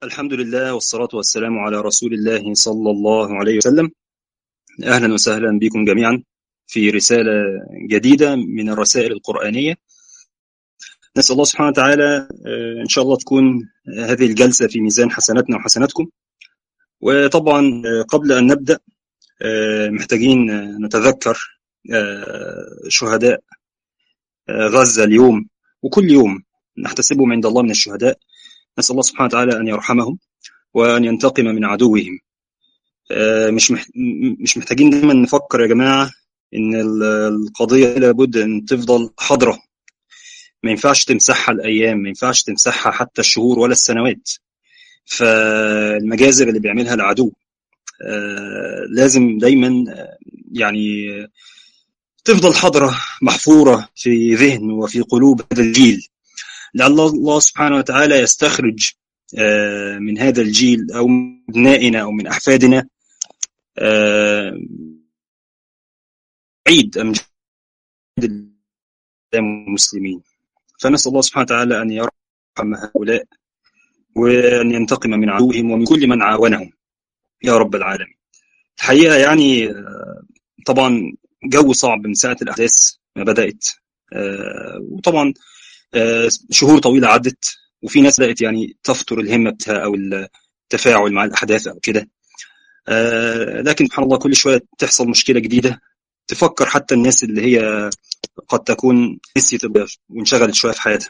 الحمد لله والصلاة والسلام على رسول الله صلى الله عليه وسلم أهلا وسهلا بكم جميعا في رسالة جديدة من الرسائل القرآنية نسأل الله سبحانه وتعالى إن شاء الله تكون هذه الجلسة في ميزان حسناتنا وحسناتكم وطبعا قبل أن نبدأ محتاجين نتذكر شهداء غزة اليوم وكل يوم نحتسبهم عند الله من الشهداء نسأل الله سبحانه وتعالى أن يرحمهم وأن ينتقم من عدوهم مش مش محتاجين دايما نفكر يا جماعة إن القضية لابد أن تفضل حاضرة ما ينفعش تمسحها الأيام ما ينفعش تمسحها حتى الشهور ولا السنوات فالمجازر اللي بيعملها العدو لازم دايما يعني تفضل حاضرة محفورة في ذهن وفي قلوب هذا الجيل لعل الله سبحانه وتعالى يستخرج من هذا الجيل أو من أبنائنا أو من أحفادنا عيد أمجاد المسلمين فنسأل الله سبحانه وتعالى أن يرحم هؤلاء وأن ينتقم من عدوهم ومن كل من عاونهم يا رب العالمين الحقيقة يعني طبعا جو صعب من ساعة الأحداث ما بدأت وطبعا شهور طويلة عدت وفي ناس بدأت يعني تفتر الهمة بتاعها أو التفاعل مع الأحداث أو كده لكن سبحان الله كل شوية تحصل مشكلة جديدة تفكر حتى الناس اللي هي قد تكون نسيت وانشغلت شوية في حياتها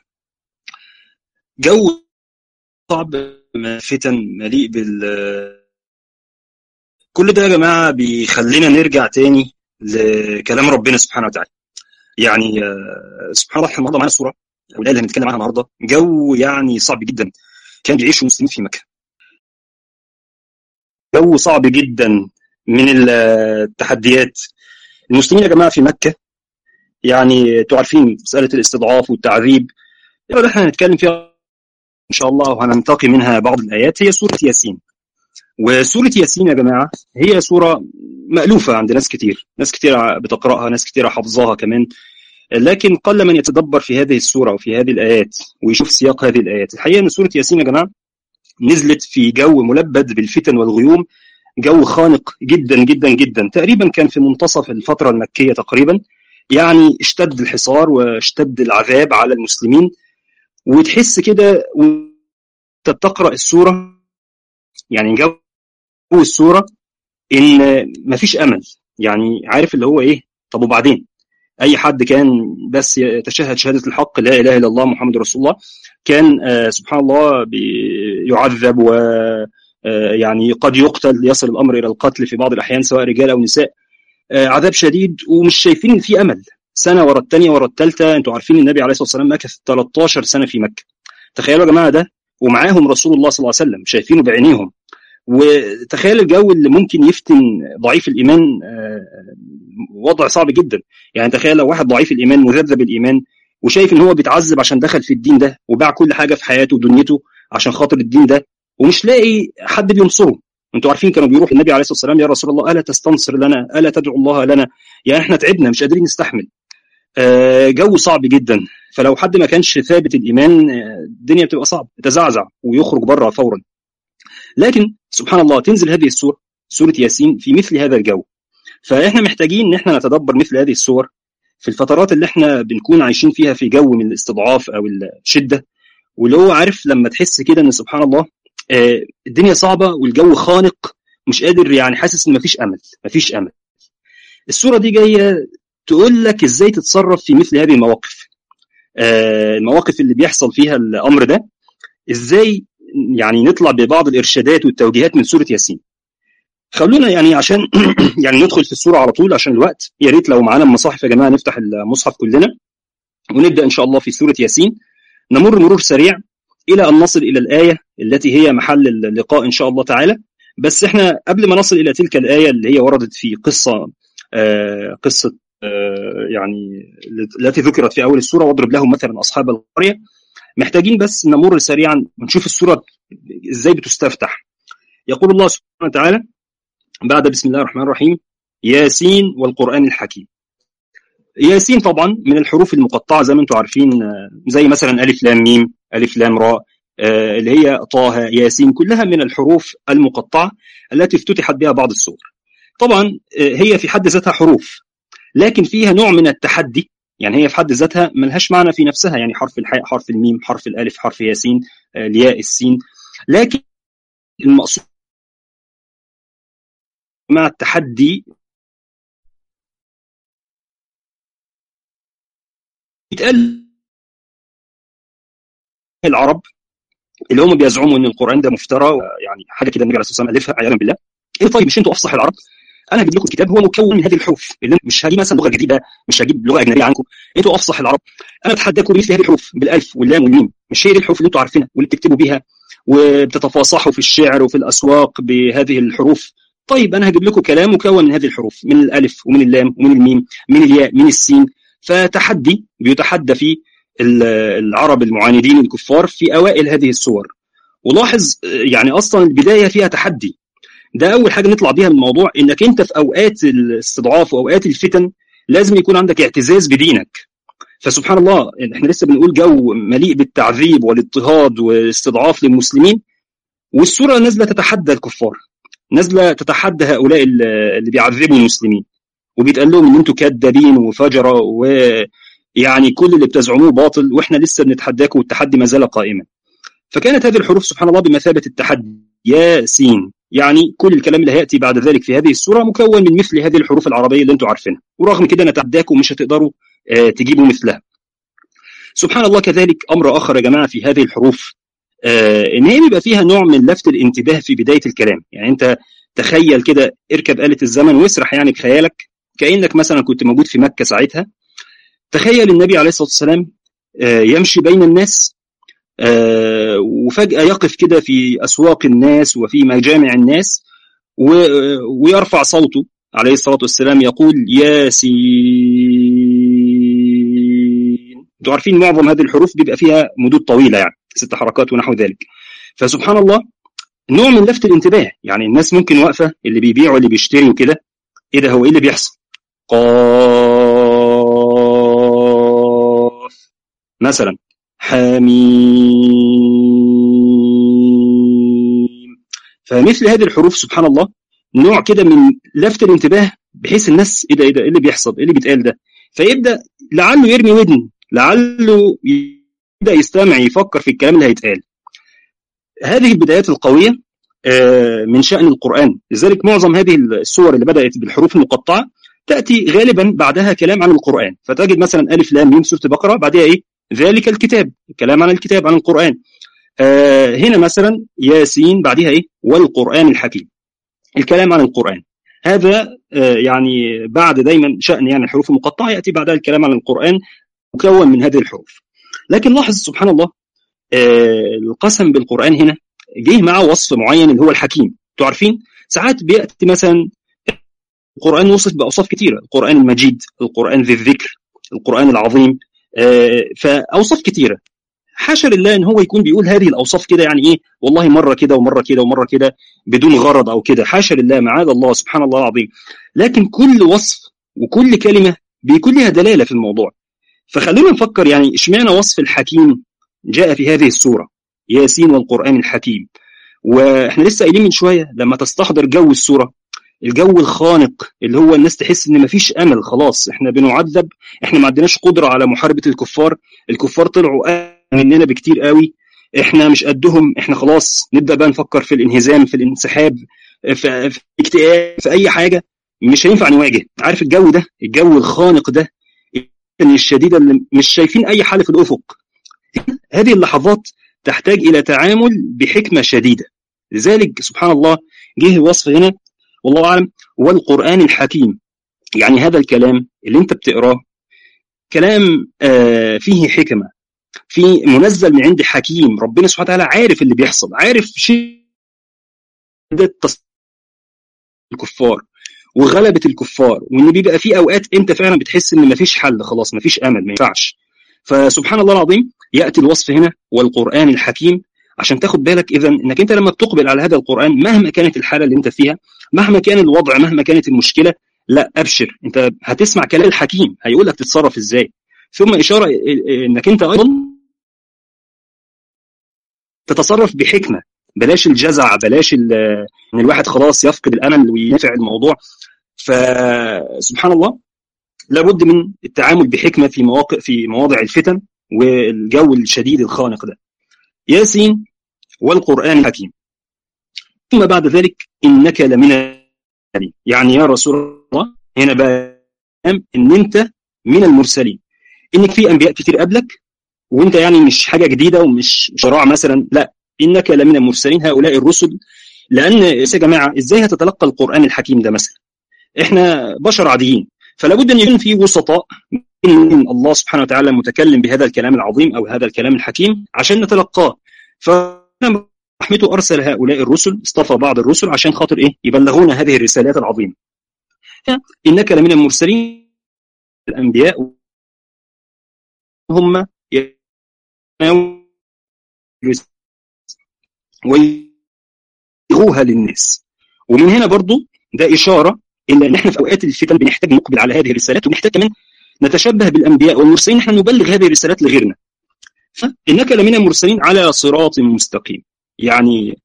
جو صعب فتن مليء بال كل ده يا جماعة بيخلينا نرجع تاني لكلام ربنا سبحانه وتعالى يعني سبحان الله احنا النهارده معانا صوره والايه اللي هنتكلم عنها النهارده جو يعني صعب جدا كان بيعيشوا المسلمين في مكه جو صعب جدا من التحديات المسلمين يا جماعه في مكه يعني انتوا عارفين مساله الاستضعاف والتعذيب اللي احنا هنتكلم فيها ان شاء الله وهننتقي منها بعض الايات هي سوره ياسين وسوره ياسين يا جماعه هي سوره مألوفه عند ناس كتير ناس كتير بتقراها ناس كتير حافظاها كمان لكن قل من يتدبر في هذه السوره وفي هذه الايات ويشوف سياق هذه الايات الحقيقه ان سوره ياسين يا جماعه نزلت في جو ملبد بالفتن والغيوم جو خانق جدا جدا جدا تقريبا كان في منتصف الفتره المكيه تقريبا يعني اشتد الحصار واشتد العذاب على المسلمين وتحس كده وانت بتقرا السوره يعني جو السوره ان مفيش امل يعني عارف اللي هو ايه طب وبعدين اي حد كان بس يتشهد شهاده الحق لا اله الا الله محمد رسول الله كان آه سبحان الله يعذب و آه يعني قد يقتل يصل الامر الى القتل في بعض الاحيان سواء رجال او نساء آه عذاب شديد ومش شايفين ان في امل سنه ورا الثانيه ورا الثالثه انتوا عارفين النبي عليه الصلاه والسلام مكث 13 سنه في مكه تخيلوا يا جماعه ده ومعاهم رسول الله صلى الله عليه وسلم شايفينه بعينيهم وتخيل الجو اللي ممكن يفتن ضعيف الايمان وضع صعب جدا يعني تخيل لو واحد ضعيف الايمان مذبذب الايمان وشايف ان هو بيتعذب عشان دخل في الدين ده وباع كل حاجه في حياته ودنيته عشان خاطر الدين ده ومش لاقي حد بينصره انتوا عارفين كانوا بيروحوا النبي عليه الصلاه والسلام يا رسول الله الا تستنصر لنا الا تدعو الله لنا يعني احنا تعبنا مش قادرين نستحمل جو صعب جدا فلو حد ما كانش ثابت الايمان الدنيا بتبقى صعب يتزعزع ويخرج بره فورا لكن سبحان الله تنزل هذه السورة سورة ياسين في مثل هذا الجو فإحنا محتاجين إن إحنا نتدبر مثل هذه السور في الفترات اللي إحنا بنكون عايشين فيها في جو من الاستضعاف أو الشدة واللي هو عارف لما تحس كده إن سبحان الله آه الدنيا صعبة والجو خانق مش قادر يعني حاسس إن مفيش أمل مفيش أمل السورة دي جاية تقول لك إزاي تتصرف في مثل هذه المواقف آه المواقف اللي بيحصل فيها الأمر ده إزاي يعني نطلع ببعض الارشادات والتوجيهات من سوره ياسين خلونا يعني عشان يعني ندخل في السوره على طول عشان الوقت يا ريت لو معانا المصاحف يا جماعه نفتح المصحف كلنا ونبدا ان شاء الله في سوره ياسين نمر مرور سريع الى ان نصل الى الايه التي هي محل اللقاء ان شاء الله تعالى بس احنا قبل ما نصل الى تلك الايه اللي هي وردت في قصه آه قصه آه يعني التي ذكرت في اول السوره واضرب لهم مثلا اصحاب القريه محتاجين بس نمر سريعا ونشوف السورة ازاي بتستفتح يقول الله سبحانه وتعالى بعد بسم الله الرحمن الرحيم ياسين والقرآن الحكيم ياسين طبعا من الحروف المقطعة زي ما انتم عارفين زي مثلا ألف لام ميم ألف لام راء اللي هي طه ياسين كلها من الحروف المقطعة التي افتتحت بها بعض السور طبعا هي في حد ذاتها حروف لكن فيها نوع من التحدي يعني هي في حد ذاتها ملهاش معنى في نفسها يعني حرف الحاء حرف الميم حرف الالف حرف ياسين الياء السين لكن المقصود مع التحدي يتقال العرب اللي هم بيزعموا ان القران ده مفترى يعني حاجه كده النبي عليه الصلاه والسلام الفها عياذا بالله ايه طيب مش انتوا افصح العرب انا هجيب لكم كتاب هو مكون من هذه الحروف اللي مش هجيب مثلا لغه جديده مش هجيب لغه اجنبيه عنكم انتوا افصح العرب انا اتحداكم بمثل هذه الحروف بالالف واللام والميم مش هي دي الحروف اللي انتوا عارفينها واللي بتكتبوا بيها وبتتفاصحوا في الشعر وفي الاسواق بهذه الحروف طيب انا هجيب لكم كلام مكون من هذه الحروف من الالف ومن اللام ومن الميم من الياء من السين فتحدي بيتحدى فيه العرب المعاندين الكفار في اوائل هذه السور ولاحظ يعني اصلا البدايه فيها تحدي ده اول حاجه نطلع بيها من الموضوع انك انت في اوقات الاستضعاف واوقات الفتن لازم يكون عندك اعتزاز بدينك فسبحان الله احنا لسه بنقول جو مليء بالتعذيب والاضطهاد والاستضعاف للمسلمين والسوره نازله تتحدى الكفار نازله تتحدى هؤلاء اللي بيعذبوا المسلمين وبيتقال لهم ان انتوا كذابين وفجره ويعني كل اللي بتزعموه باطل واحنا لسه بنتحداكم والتحدي ما زال قائما فكانت هذه الحروف سبحان الله بمثابه التحدي ياسين يعني كل الكلام اللي هياتي بعد ذلك في هذه السوره مكون من مثل هذه الحروف العربيه اللي انتم عارفينها ورغم كده نتحداكم مش هتقدروا آه تجيبوا مثلها سبحان الله كذلك امر اخر يا جماعه في هذه الحروف آه ان هي بيبقى فيها نوع من لفت الانتباه في بدايه الكلام يعني انت تخيل كده اركب آلة الزمن واسرح يعني بخيالك كانك مثلا كنت موجود في مكه ساعتها تخيل النبي عليه الصلاه والسلام آه يمشي بين الناس آه وفجأة يقف كده في أسواق الناس وفي مجامع الناس ويرفع صوته عليه الصلاة والسلام يقول ياسين انتوا عارفين معظم هذه الحروف بيبقى فيها مدود طويلة يعني ست حركات ونحو ذلك فسبحان الله نوع من لفت الانتباه يعني الناس ممكن واقفة اللي بيبيع واللي بيشتري وكده ايه ده هو ايه اللي بيحصل قاف مثلا حميم فمثل هذه الحروف سبحان الله نوع كده من لفت الانتباه بحيث الناس ايه ده ايه ده ايه اللي بيحصل ايه اللي بيتقال ده فيبدا لعله يرمي ودن لعله يبدا يستمع يفكر في الكلام اللي هيتقال هذه البدايات القويه من شأن القرآن لذلك معظم هذه السور اللي بدأت بالحروف المقطعة تأتي غالبا بعدها كلام عن القرآن فتجد مثلا ألف لام ميم سورة البقرة بعدها إيه ذلك الكتاب الكلام عن الكتاب عن القرآن آه هنا مثلا ياسين بعدها ايه والقرآن الحكيم الكلام عن القرآن هذا آه يعني بعد دايما شأن يعني الحروف المقطعة يأتي بعدها الكلام عن القرآن مكون من هذه الحروف لكن لاحظ سبحان الله آه القسم بالقرآن هنا جه معه وصف معين اللي هو الحكيم انتوا عارفين ساعات بيأتي مثلا القرآن وصف بأوصاف كثيرة القرآن المجيد القرآن ذي الذكر القرآن العظيم فاوصاف كتيره حاشا لله ان هو يكون بيقول هذه الاوصاف كده يعني ايه والله مره كده ومره كده ومره كده بدون غرض او كده حاشا لله معاذ الله سبحان الله العظيم لكن كل وصف وكل كلمه بيكون لها دلاله في الموضوع فخلينا نفكر يعني اشمعنى وصف الحكيم جاء في هذه السوره ياسين والقران الحكيم واحنا لسه قايلين من شويه لما تستحضر جو السوره الجو الخانق اللي هو الناس تحس ان مفيش امل خلاص احنا بنعذب احنا ما عندناش قدره على محاربه الكفار الكفار طلعوا مننا بكتير قوي احنا مش قدهم احنا خلاص نبدا بقى نفكر في الانهزام في الانسحاب في, في اكتئاب في اي حاجه مش هينفع نواجه عارف الجو ده الجو الخانق ده الشديده اللي مش شايفين اي حل في الافق هذه اللحظات تحتاج الى تعامل بحكمه شديده لذلك سبحان الله جه الوصف هنا والله اعلم والقران الحكيم يعني هذا الكلام اللي انت بتقراه كلام آه فيه حكمه في منزل من عند حكيم ربنا سبحانه وتعالى عارف اللي بيحصل عارف شيء الكفار وغلبة الكفار وان بيبقى في اوقات انت فعلا بتحس ان مفيش حل خلاص مفيش امل ما ينفعش فسبحان الله العظيم ياتي الوصف هنا والقران الحكيم عشان تاخد بالك اذا انك انت لما بتقبل على هذا القران مهما كانت الحاله اللي انت فيها مهما كان الوضع مهما كانت المشكله لا ابشر انت هتسمع كلام الحكيم هيقول لك تتصرف ازاي ثم اشاره انك انت ايضا تتصرف بحكمه بلاش الجزع بلاش ان الواحد خلاص يفقد الامل وينفع الموضوع فسبحان الله لابد من التعامل بحكمه في مواقع في مواضع الفتن والجو الشديد الخانق ده ياسين والقران الحكيم ثم بعد ذلك انك لمن يعني يا رسول الله هنا بقى ان انت من المرسلين انك في انبياء كتير قبلك وانت يعني مش حاجه جديده ومش شراع مثلا لا انك لمن المرسلين هؤلاء الرسل لان يا جماعه ازاي هتتلقى القران الحكيم ده مثلا احنا بشر عاديين فلا بد ان يكون في وسطاء من الله سبحانه وتعالى متكلم بهذا الكلام العظيم او هذا الكلام الحكيم عشان نتلقاه فرحمته ارسل هؤلاء الرسل اصطفى بعض الرسل عشان خاطر ايه يبلغون هذه الرسالات العظيمه انك لمن المرسلين الانبياء هم ويلغوها للناس ومن هنا برضو ده إشارة إلا أن احنا في أوقات الفتن بنحتاج نقبل على هذه الرسالات وبنحتاج كمان نتشبه بالأنبياء والمرسلين احنا نبلغ هذه الرسالات لغيرنا فإنك لمن المرسلين على صراط مستقيم يعني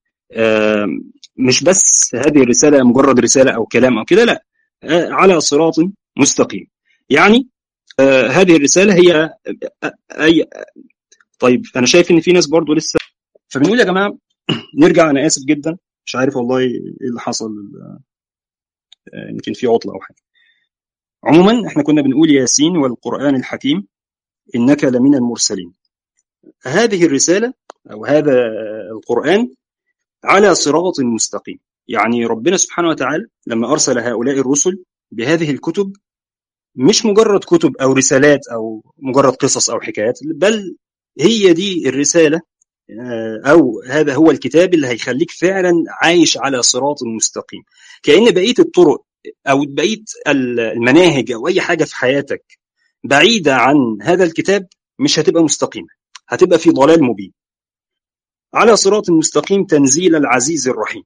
مش بس هذه الرسالة مجرد رسالة أو كلام أو كده لا على صراط مستقيم يعني هذه الرسالة هي أي طيب أنا شايف إن في ناس برضو لسه فبنقول يا جماعة نرجع أنا آسف جدا مش عارف والله إيه اللي حصل يمكن في عطلة أو حاجة عموما احنا كنا بنقول ياسين والقرآن الحكيم إنك لمن المرسلين هذه الرسالة أو هذا القرآن على صراط مستقيم يعني ربنا سبحانه وتعالى لما أرسل هؤلاء الرسل بهذه الكتب مش مجرد كتب أو رسالات أو مجرد قصص أو حكايات بل هي دي الرسالة أو هذا هو الكتاب اللي هيخليك فعلا عايش على صراط مستقيم كأن بقية الطرق أو بقية المناهج أو أي حاجة في حياتك بعيدة عن هذا الكتاب مش هتبقى مستقيمة هتبقى في ضلال مبين على صراط مستقيم تنزيل العزيز الرحيم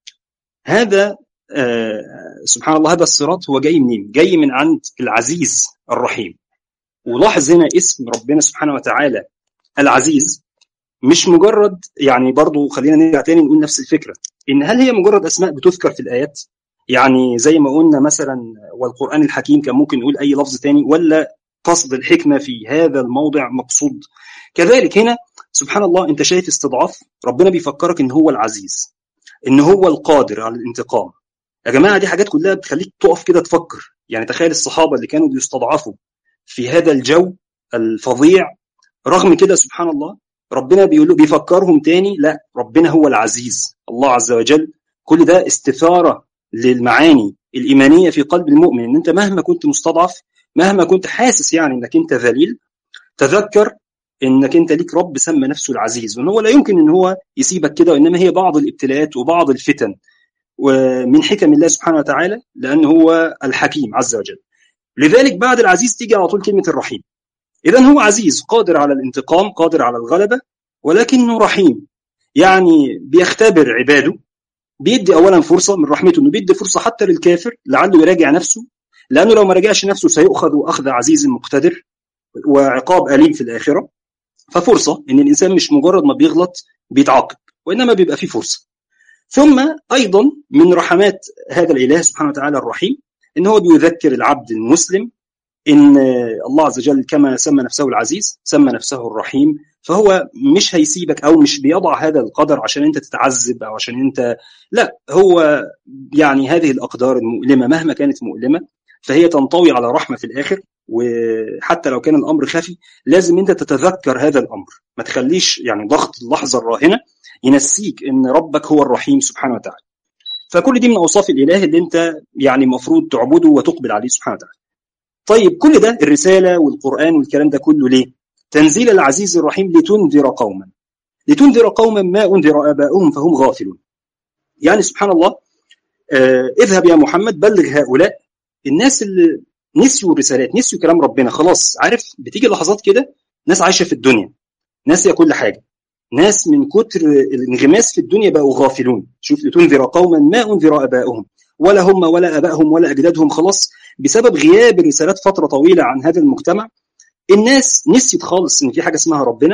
هذا آه سبحان الله هذا الصراط هو جاي منين جاي من عند العزيز الرحيم ولاحظ هنا اسم ربنا سبحانه وتعالى العزيز مش مجرد يعني برضو خلينا نرجع تاني نقول نفس الفكرة إن هل هي مجرد أسماء بتذكر في الآيات يعني زي ما قلنا مثلا والقرآن الحكيم كان ممكن نقول أي لفظ تاني ولا قصد الحكمة في هذا الموضع مقصود كذلك هنا سبحان الله أنت شايف استضعاف ربنا بيفكرك إن هو العزيز إن هو القادر على الانتقام يا جماعة دي حاجات كلها بتخليك تقف كده تفكر يعني تخيل الصحابة اللي كانوا بيستضعفوا في هذا الجو الفظيع رغم كده سبحان الله ربنا بيقول له بيفكرهم تاني لا ربنا هو العزيز الله عز وجل كل ده استثارة للمعاني الإيمانية في قلب المؤمن إن أنت مهما كنت مستضعف مهما كنت حاسس يعني إنك أنت ذليل تذكر إنك أنت ليك رب سمى نفسه العزيز وإن هو لا يمكن إن هو يسيبك كده وإنما هي بعض الابتلاءات وبعض الفتن ومن حكم الله سبحانه وتعالى لأن هو الحكيم عز وجل لذلك بعد العزيز تيجي على طول كلمة الرحيم إذا هو عزيز قادر على الانتقام قادر على الغلبة ولكنه رحيم يعني بيختبر عباده بيدي أولا فرصة من رحمته إنه بيدي فرصة حتى للكافر لعله يراجع نفسه لأنه لو ما راجعش نفسه سيؤخذ أخذ عزيز مقتدر وعقاب أليم في الآخرة ففرصة إن الإنسان مش مجرد ما بيغلط بيتعاقب وإنما بيبقى فيه فرصة ثم أيضا من رحمات هذا الإله سبحانه وتعالى الرحيم إن هو بيذكر العبد المسلم ان الله عز وجل كما سمى نفسه العزيز سمى نفسه الرحيم فهو مش هيسيبك او مش بيضع هذا القدر عشان انت تتعذب او عشان انت لا هو يعني هذه الاقدار المؤلمه مهما كانت مؤلمه فهي تنطوي على رحمه في الاخر وحتى لو كان الامر خفي لازم انت تتذكر هذا الامر ما تخليش يعني ضغط اللحظه الراهنه ينسيك ان ربك هو الرحيم سبحانه وتعالى فكل دي من اوصاف الاله اللي انت يعني المفروض تعبده وتقبل عليه سبحانه وتعالى طيب كل ده الرسالة والقرآن والكلام ده كله ليه؟ تنزيل العزيز الرحيم لتنذر قوما لتنذر قوما ما أنذر آباؤهم فهم غافلون يعني سبحان الله آه اذهب يا محمد بلغ هؤلاء الناس اللي نسيوا الرسالات نسيوا كلام ربنا خلاص عارف بتيجي لحظات كده ناس عايشة في الدنيا ناسية كل حاجة ناس من كتر الانغماس في الدنيا بقوا غافلون شوف لتنذر قوما ما أنذر آباؤهم ولا هم ولا ابائهم ولا اجدادهم خلاص بسبب غياب الرسالات فتره طويله عن هذا المجتمع الناس نسيت خالص ان في حاجه اسمها ربنا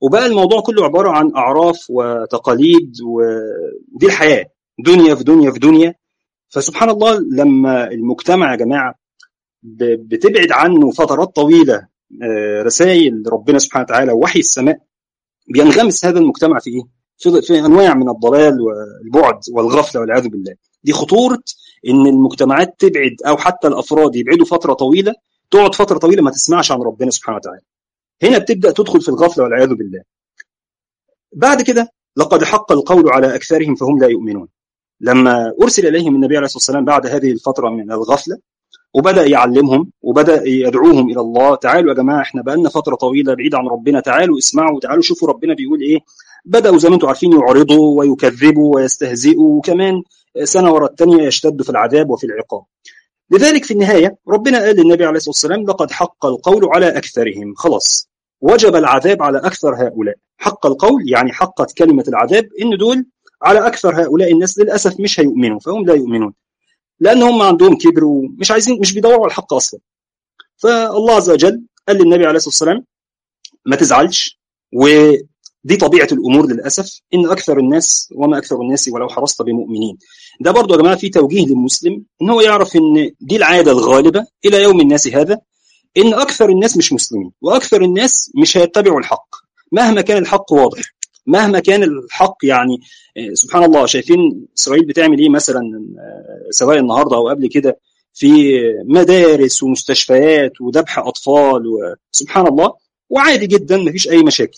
وبقى الموضوع كله عباره عن اعراف وتقاليد ودي الحياه دنيا في دنيا في دنيا فسبحان الله لما المجتمع يا جماعه بتبعد عنه فترات طويله رسائل ربنا سبحانه وتعالى ووحي السماء بينغمس هذا المجتمع في ايه؟ في, في انواع من الضلال والبعد والغفله والعياذ بالله. دي خطوره ان المجتمعات تبعد او حتى الافراد يبعدوا فتره طويله تقعد فتره طويله ما تسمعش عن ربنا سبحانه وتعالى. هنا بتبدا تدخل في الغفله والعياذ بالله. بعد كده لقد حق القول على اكثرهم فهم لا يؤمنون. لما ارسل اليهم النبي عليه الصلاه والسلام بعد هذه الفتره من الغفله وبدا يعلمهم وبدا يدعوهم الى الله تعالوا يا جماعه احنا بقالنا فتره طويله بعيد عن ربنا تعالوا اسمعوا تعالوا شوفوا ربنا بيقول ايه بداوا زي ما انتم عارفين يعرضوا ويكذبوا ويستهزئوا وكمان سنه ورا الثانيه يشتدوا في العذاب وفي العقاب لذلك في النهايه ربنا قال للنبي عليه الصلاه والسلام لقد حق القول على اكثرهم خلاص وجب العذاب على اكثر هؤلاء حق القول يعني حقت كلمه العذاب ان دول على اكثر هؤلاء الناس للاسف مش هيؤمنوا فهم لا يؤمنون لان هم عندهم كبر ومش عايزين مش بيدوروا على الحق اصلا فالله عز وجل قال للنبي عليه الصلاه والسلام ما تزعلش ودي طبيعه الامور للاسف ان اكثر الناس وما اكثر الناس ولو حرصت بمؤمنين ده برضه يا جماعه في توجيه للمسلم ان هو يعرف ان دي العاده الغالبه الى يوم الناس هذا ان اكثر الناس مش مسلمين واكثر الناس مش هيتبعوا الحق مهما كان الحق واضح مهما كان الحق يعني سبحان الله شايفين اسرائيل بتعمل ايه مثلا سواء النهارده او قبل كده في مدارس ومستشفيات وذبح اطفال وسبحان الله وعادي جدا مفيش اي مشاكل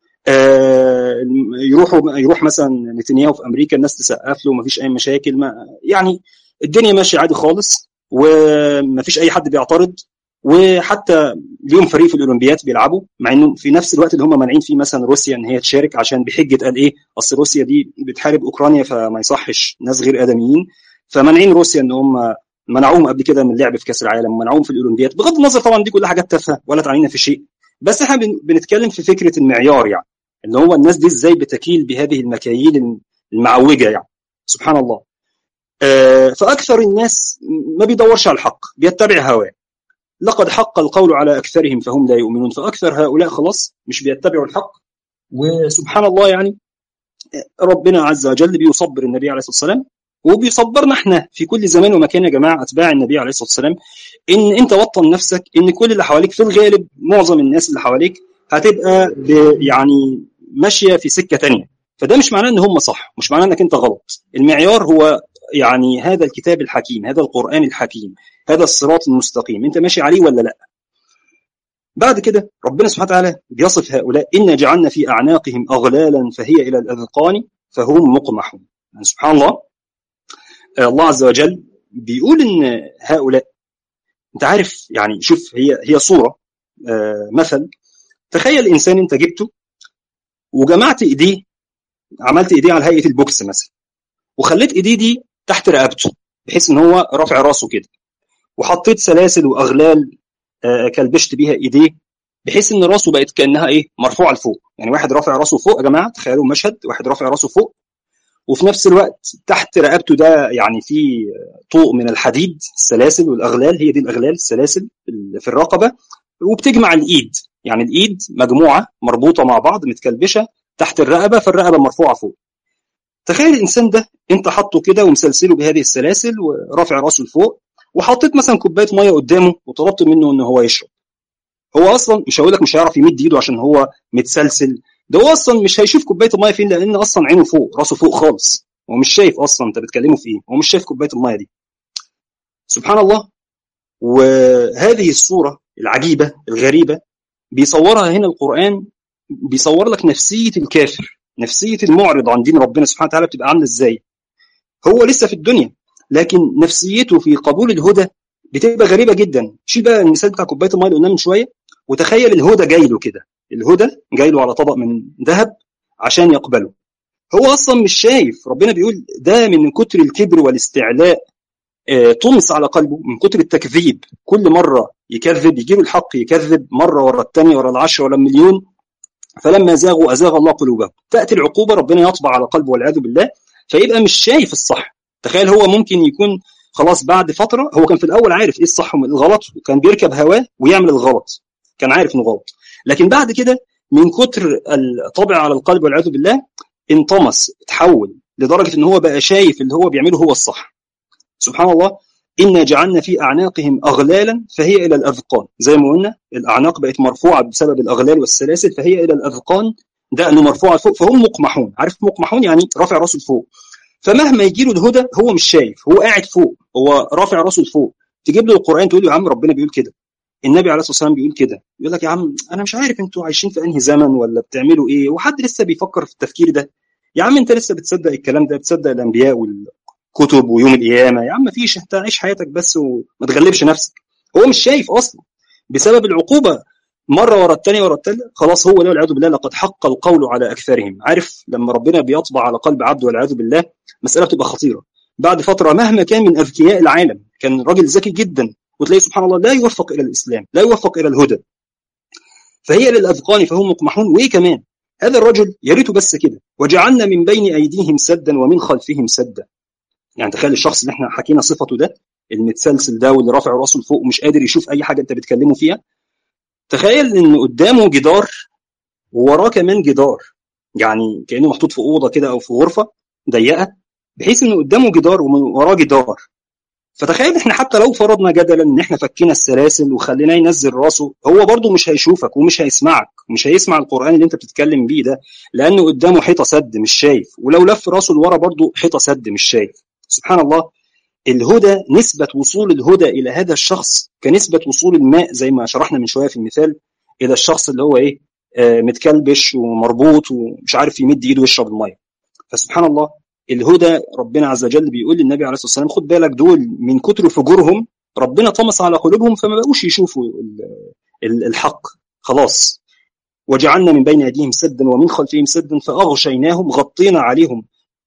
يروحوا يروح مثلا نتنياهو في امريكا الناس تسقف له مفيش اي مشاكل ما يعني الدنيا ماشيه عادي خالص ومفيش اي حد بيعترض وحتى ليهم فريق في الاولمبياد بيلعبوا مع انه في نفس الوقت اللي هم مانعين فيه مثلا روسيا ان هي تشارك عشان بحجه قال ايه اصل روسيا دي بتحارب اوكرانيا فما يصحش ناس غير ادميين فمانعين روسيا ان هم منعوهم قبل كده من اللعب في كاس العالم ومنعوهم في الاولمبياد بغض النظر طبعا دي كلها حاجات تافهه ولا تعنينا في شيء بس احنا بنتكلم في فكره المعيار يعني اللي هو الناس دي ازاي بتكيل بهذه المكاييل المعوجه يعني سبحان الله فاكثر الناس ما بيدورش على الحق بيتبع هواه لقد حق القول على اكثرهم فهم لا يؤمنون فاكثر هؤلاء خلاص مش بيتبعوا الحق وسبحان الله يعني ربنا عز وجل بيصبر النبي عليه الصلاه والسلام وبيصبرنا احنا في كل زمان ومكان يا جماعه اتباع النبي عليه الصلاه والسلام ان انت وطن نفسك ان كل اللي حواليك في الغالب معظم الناس اللي حواليك هتبقى يعني ماشيه في سكه ثانيه فده مش معناه ان هم صح مش معناه انك انت غلط المعيار هو يعني هذا الكتاب الحكيم هذا القرآن الحكيم هذا الصراط المستقيم انت ماشي عليه ولا لا بعد كده ربنا سبحانه وتعالى بيصف هؤلاء إنا جعلنا في أعناقهم أغلالا فهي إلى الأذقان فهم مقمحون يعني سبحان الله الله عز وجل بيقول إن هؤلاء أنت عارف يعني شوف هي هي صورة مثل تخيل إنسان أنت جبته وجمعت إيديه عملت إيديه على هيئة البوكس مثلا وخليت إيديه دي تحت رقبته بحيث ان هو رافع راسه كده وحطيت سلاسل واغلال كلبشت بيها ايديه بحيث ان راسه بقت كانها ايه مرفوعه لفوق يعني واحد رافع راسه فوق يا جماعه تخيلوا مشهد واحد رافع راسه فوق وفي نفس الوقت تحت رقبته ده يعني في طوق من الحديد السلاسل والاغلال هي دي الاغلال السلاسل في الرقبه وبتجمع الايد يعني الايد مجموعه مربوطه مع بعض متكلبشه تحت الرقبه فالرقبه مرفوعه فوق تخيل الانسان ده انت حاطه كده ومسلسله بهذه السلاسل ورافع راسه لفوق وحطيت مثلا كوبايه ميه قدامه وطلبت منه ان هو يشرب هو اصلا مش هقول لك مش هيعرف يمد ايده عشان هو متسلسل ده هو اصلا مش هيشوف كوبايه الميه فين لان اصلا عينه فوق راسه فوق خالص هو مش شايف اصلا انت بتكلمه في ايه هو مش شايف كوبايه الميه دي سبحان الله وهذه الصوره العجيبه الغريبه بيصورها هنا القران بيصور لك نفسيه الكافر نفسيه المعرض عن دين ربنا سبحانه وتعالى بتبقى عامله ازاي هو لسه في الدنيا لكن نفسيته في قبول الهدى بتبقى غريبه جدا شيل بقى المثال بتاع كوبايه الميه اللي قلناه من شويه وتخيل الهدى جاي له كده الهدى جاي له على طبق من ذهب عشان يقبله هو اصلا مش شايف ربنا بيقول ده من كتر الكبر والاستعلاء آه طمس على قلبه من كتر التكذيب كل مره يكذب يجي له الحق يكذب مره ورا الثانيه ورا العشره ورا المليون فلما زاغوا ازاغ الله قلوبهم تاتي العقوبه ربنا يطبع على قلبه والعياذ بالله فيبقى مش شايف الصح تخيل هو ممكن يكون خلاص بعد فتره هو كان في الاول عارف ايه الصح ومن الغلط وكان بيركب هواه ويعمل الغلط كان عارف انه غلط لكن بعد كده من كتر الطبع على القلب والعياذ بالله انطمس اتحول لدرجه ان هو بقى شايف اللي هو بيعمله هو الصح سبحان الله إنا جعلنا في أعناقهم أغلالا فهي إلى الأذقان زي ما قلنا الأعناق بقت مرفوعة بسبب الأغلال والسلاسل فهي إلى الأذقان ده أنه مرفوعة فوق فهم مقمحون عارف مقمحون يعني رافع راسه لفوق فمهما يجي له الهدى هو مش شايف هو قاعد فوق هو رافع راسه لفوق تجيب له القرآن تقول له يا عم ربنا بيقول كده النبي عليه الصلاه والسلام بيقول كده يقول لك يا عم انا مش عارف انتوا عايشين في انهي زمن ولا بتعملوا ايه وحد لسه بيفكر في التفكير ده يا عم انت لسه بتصدق الكلام ده بتصدق الانبياء والكتب ويوم القيامه يا عم مفيش انت عيش حياتك بس وما تغلبش نفسك هو مش شايف اصلا بسبب العقوبه مره ورا الثانيه ورا الثالثه خلاص هو لا والعياذ بالله لقد حق القول على اكثرهم عارف لما ربنا بيطبع على قلب عبده والعياذ بالله مساله بتبقى خطيره بعد فتره مهما كان من اذكياء العالم كان راجل ذكي جدا وتلاقي سبحان الله لا يوفق الى الاسلام لا يوفق الى الهدى فهي للاذقان فهم مقمحون وايه كمان هذا الرجل يا ريته بس كده وجعلنا من بين ايديهم سدا ومن خلفهم سدا يعني تخيل الشخص اللي احنا حكينا صفته ده المتسلسل ده واللي رافع راسه لفوق ومش قادر يشوف اي حاجه انت بتكلمه فيها تخيل ان قدامه جدار ووراه كمان جدار يعني كانه محطوط في اوضه كده او في غرفه ضيقه بحيث ان قدامه جدار ومن وراه جدار فتخيل احنا حتى لو فرضنا جدلا ان احنا فكينا السلاسل وخليناه ينزل راسه هو برضه مش هيشوفك ومش هيسمعك ومش هيسمع القران اللي انت بتتكلم بيه ده لانه قدامه حيطه سد مش شايف ولو لف راسه لورا برضه حيطه سد مش شايف سبحان الله الهدى نسبة وصول الهدى إلى هذا الشخص كنسبة وصول الماء زي ما شرحنا من شوية في المثال إلى الشخص اللي هو إيه آه متكلبش ومربوط ومش عارف يمد إيده ويشرب المية فسبحان الله الهدى ربنا عز وجل بيقول للنبي عليه الصلاة والسلام خد بالك دول من كتر فجورهم ربنا طمس على قلوبهم فما بقوش يشوفوا الحق خلاص وجعلنا من بين أيديهم سدا ومن خلفهم سدا فأغشيناهم غطينا عليهم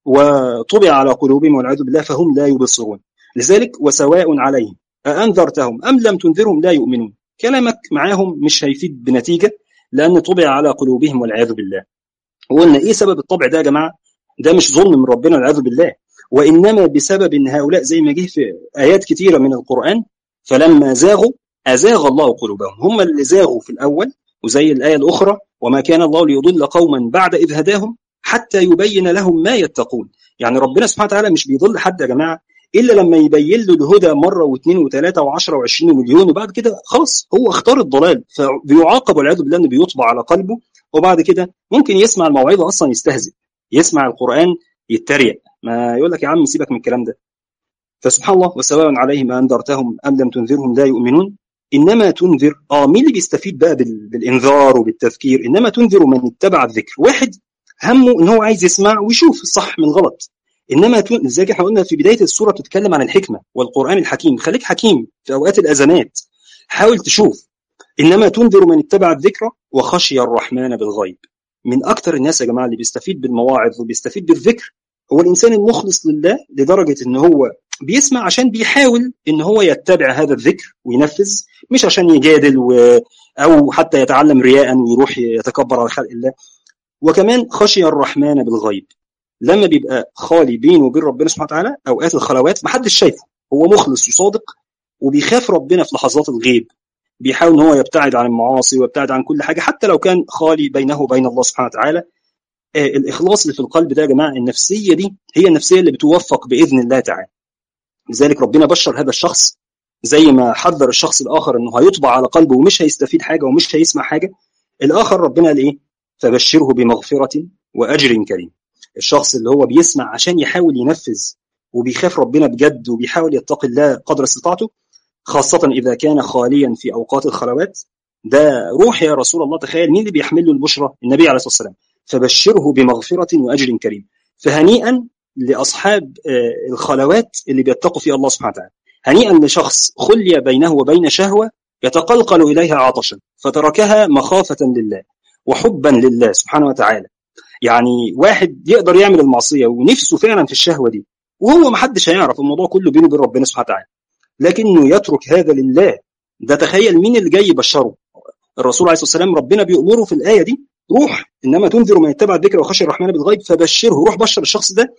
وطبع على قلوبهم والعياذ بالله فهم لا يبصرون لذلك وسواء عليهم أأنذرتهم أم لم تنذرهم لا يؤمنون كلامك معاهم مش هيفيد بنتيجة لأن طبع على قلوبهم والعياذ بالله وقلنا إيه سبب الطبع ده يا جماعة ده مش ظلم من ربنا والعياذ بالله وإنما بسبب إن هؤلاء زي ما جه في آيات كثيرة من القرآن فلما زاغوا أزاغ الله قلوبهم هم اللي زاغوا في الأول وزي الآية الأخرى وما كان الله ليضل قوما بعد إذ هداهم حتى يبين لهم ما يتقون يعني ربنا سبحانه وتعالى مش بيضل حد يا جماعه الا لما يبين له الهدى مره واثنين وثلاثه وعشرة وعشرين مليون وبعد كده خلاص هو اختار الضلال فبيعاقب والعياذ بالله انه بيطبع على قلبه وبعد كده ممكن يسمع الموعظه اصلا يستهزئ يسمع القران يتريق ما يقول لك يا عم سيبك من الكلام ده فسبحان الله وسواء عليهم انذرتهم ام لم تنذرهم لا يؤمنون انما تنذر اه مين اللي بيستفيد بقى بالانذار وبالتذكير انما تنذر من اتبع الذكر واحد همه ان هو عايز يسمع ويشوف الصح من الغلط انما تون زي احنا قلنا في بدايه السوره بتتكلم عن الحكمه والقران الحكيم خليك حكيم في اوقات الازمات حاول تشوف انما تنذر من اتبع الذكر وخشي الرحمن بالغيب من اكتر الناس يا جماعه اللي بيستفيد بالمواعظ وبيستفيد بالذكر هو الانسان المخلص لله لدرجه ان هو بيسمع عشان بيحاول ان هو يتبع هذا الذكر وينفذ مش عشان يجادل و... او حتى يتعلم رياء ويروح يتكبر على خلق الله وكمان خشي الرحمن بالغيب لما بيبقى خالي بينه وبين ربنا سبحانه وتعالى اوقات الخلوات محدش شايفه هو مخلص وصادق وبيخاف ربنا في لحظات الغيب بيحاول ان هو يبتعد عن المعاصي ويبتعد عن كل حاجه حتى لو كان خالي بينه وبين الله سبحانه وتعالى آه الاخلاص اللي في القلب ده يا جماعه النفسيه دي هي النفسيه اللي بتوفق باذن الله تعالى لذلك ربنا بشر هذا الشخص زي ما حذر الشخص الاخر انه هيطبع على قلبه ومش هيستفيد حاجه ومش هيسمع حاجه الاخر ربنا قال ايه فبشره بمغفرة وأجر كريم الشخص اللي هو بيسمع عشان يحاول ينفذ وبيخاف ربنا بجد وبيحاول يتقي الله قدر استطاعته خاصة إذا كان خاليا في أوقات الخلوات ده روح يا رسول الله تخيل مين اللي بيحمل له البشرى النبي عليه الصلاة والسلام فبشره بمغفرة وأجر كريم فهنيئا لأصحاب الخلوات اللي بيتقوا في الله سبحانه وتعالى هنيئا لشخص خلي بينه وبين شهوة يتقلقل إليها عطشا فتركها مخافة لله وحبا لله سبحانه وتعالى يعني واحد يقدر يعمل المعصيه ونفسه فعلا في الشهوه دي وهو ما حدش هيعرف الموضوع كله بينه وبين ربنا سبحانه وتعالى لكنه يترك هذا لله ده تخيل مين اللي جاي يبشره الرسول عليه الصلاه والسلام ربنا بيأمره في الايه دي روح انما تنذر من يتبع الذكر وخشي الرحمن بالغيب فبشره روح بشر الشخص ده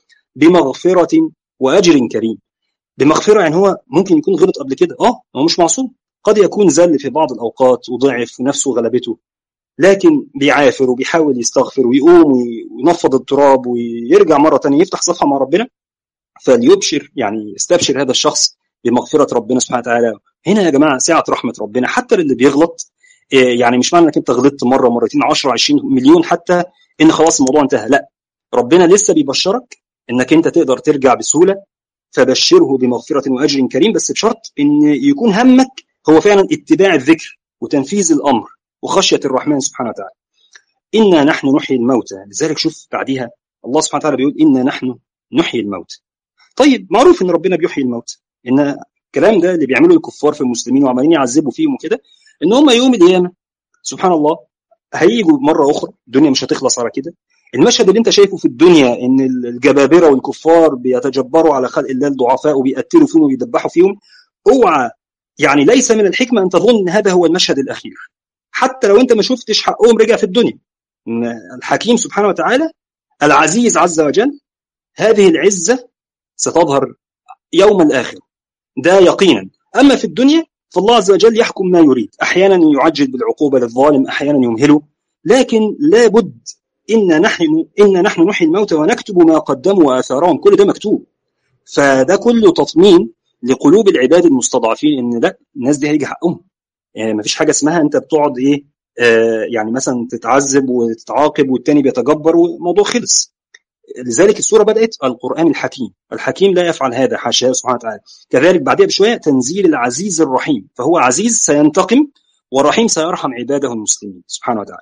بمغفره واجر كريم بمغفره يعني هو ممكن يكون غلط قبل كده اه هو مش معصوم قد يكون زل في بعض الاوقات وضعف ونفسه غلبته لكن بيعافر وبيحاول يستغفر ويقوم وينفض التراب ويرجع مره ثانيه يفتح صفحه مع ربنا فليبشر يعني يستبشر هذا الشخص بمغفره ربنا سبحانه وتعالى هنا يا جماعه سعه رحمه ربنا حتى للي بيغلط يعني مش معنى انك انت غلطت مره مرتين 10 20 مليون حتى ان خلاص الموضوع انتهى لا ربنا لسه بيبشرك انك انت تقدر ترجع بسهوله فبشره بمغفره واجر كريم بس بشرط ان يكون همك هو فعلا اتباع الذكر وتنفيذ الامر وخشيه الرحمن سبحانه وتعالى. انا نحن نحيي الموتى لذلك شوف بعديها الله سبحانه وتعالى بيقول انا نحن نحيي الموتى. طيب معروف ان ربنا بيحيي الموتى ان الكلام ده اللي بيعمله الكفار في المسلمين وعمالين يعذبوا فيهم وكده ان هم يوم القيامه سبحان الله هيجوا مره اخرى الدنيا مش هتخلص على كده المشهد اللي انت شايفه في الدنيا ان الجبابره والكفار بيتجبروا على خلق الله الضعفاء وبيقتلوا فيهم وبيدبحوا فيهم اوعى يعني ليس من الحكمه ان تظن ان هذا هو المشهد الاخير حتى لو انت ما شفتش حقهم رجع في الدنيا الحكيم سبحانه وتعالى العزيز عز وجل هذه العزه ستظهر يوم الاخر ده يقينا اما في الدنيا فالله عز وجل يحكم ما يريد احيانا يعجل بالعقوبه للظالم احيانا يمهله لكن لابد إن نحن إن نحن نحيي الموتى ونكتب ما قدموا وآثارهم كل ده مكتوب فده كله تطمين لقلوب العباد المستضعفين إن لا الناس دي هيجي حقهم يعني مفيش حاجة اسمها أنت بتقعد إيه آه يعني مثلا تتعذب وتتعاقب والتاني بيتجبر والموضوع خلص لذلك السورة بدأت القرآن الحكيم الحكيم لا يفعل هذا حاشاه سبحانه وتعالى كذلك بعدها بشوية تنزيل العزيز الرحيم فهو عزيز سينتقم ورحيم سيرحم عباده المسلمين سبحانه وتعالى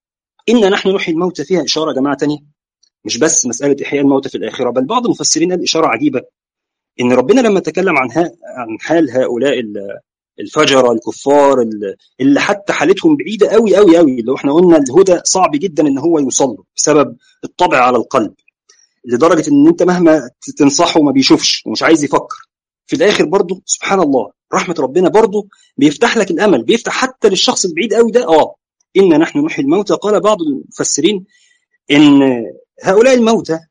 إن نحن نحيي الموتى فيها إشارة يا جماعة تانية مش بس مسألة إحياء الموتى في الآخرة بل بعض المفسرين قال إشارة عجيبة إن ربنا لما تكلم عن ها عن حال هؤلاء الفجرة الكفار اللي حتى حالتهم بعيدة قوي قوي قوي لو احنا قلنا الهدى صعب جدا إن هو يوصل له بسبب الطبع على القلب لدرجة إن أنت مهما تنصحه ما بيشوفش ومش عايز يفكر في الآخر برضه سبحان الله رحمة ربنا برضه بيفتح لك الأمل بيفتح حتى للشخص البعيد قوي ده آه إن نحن نحيي الموتى قال بعض المفسرين إن هؤلاء الموتى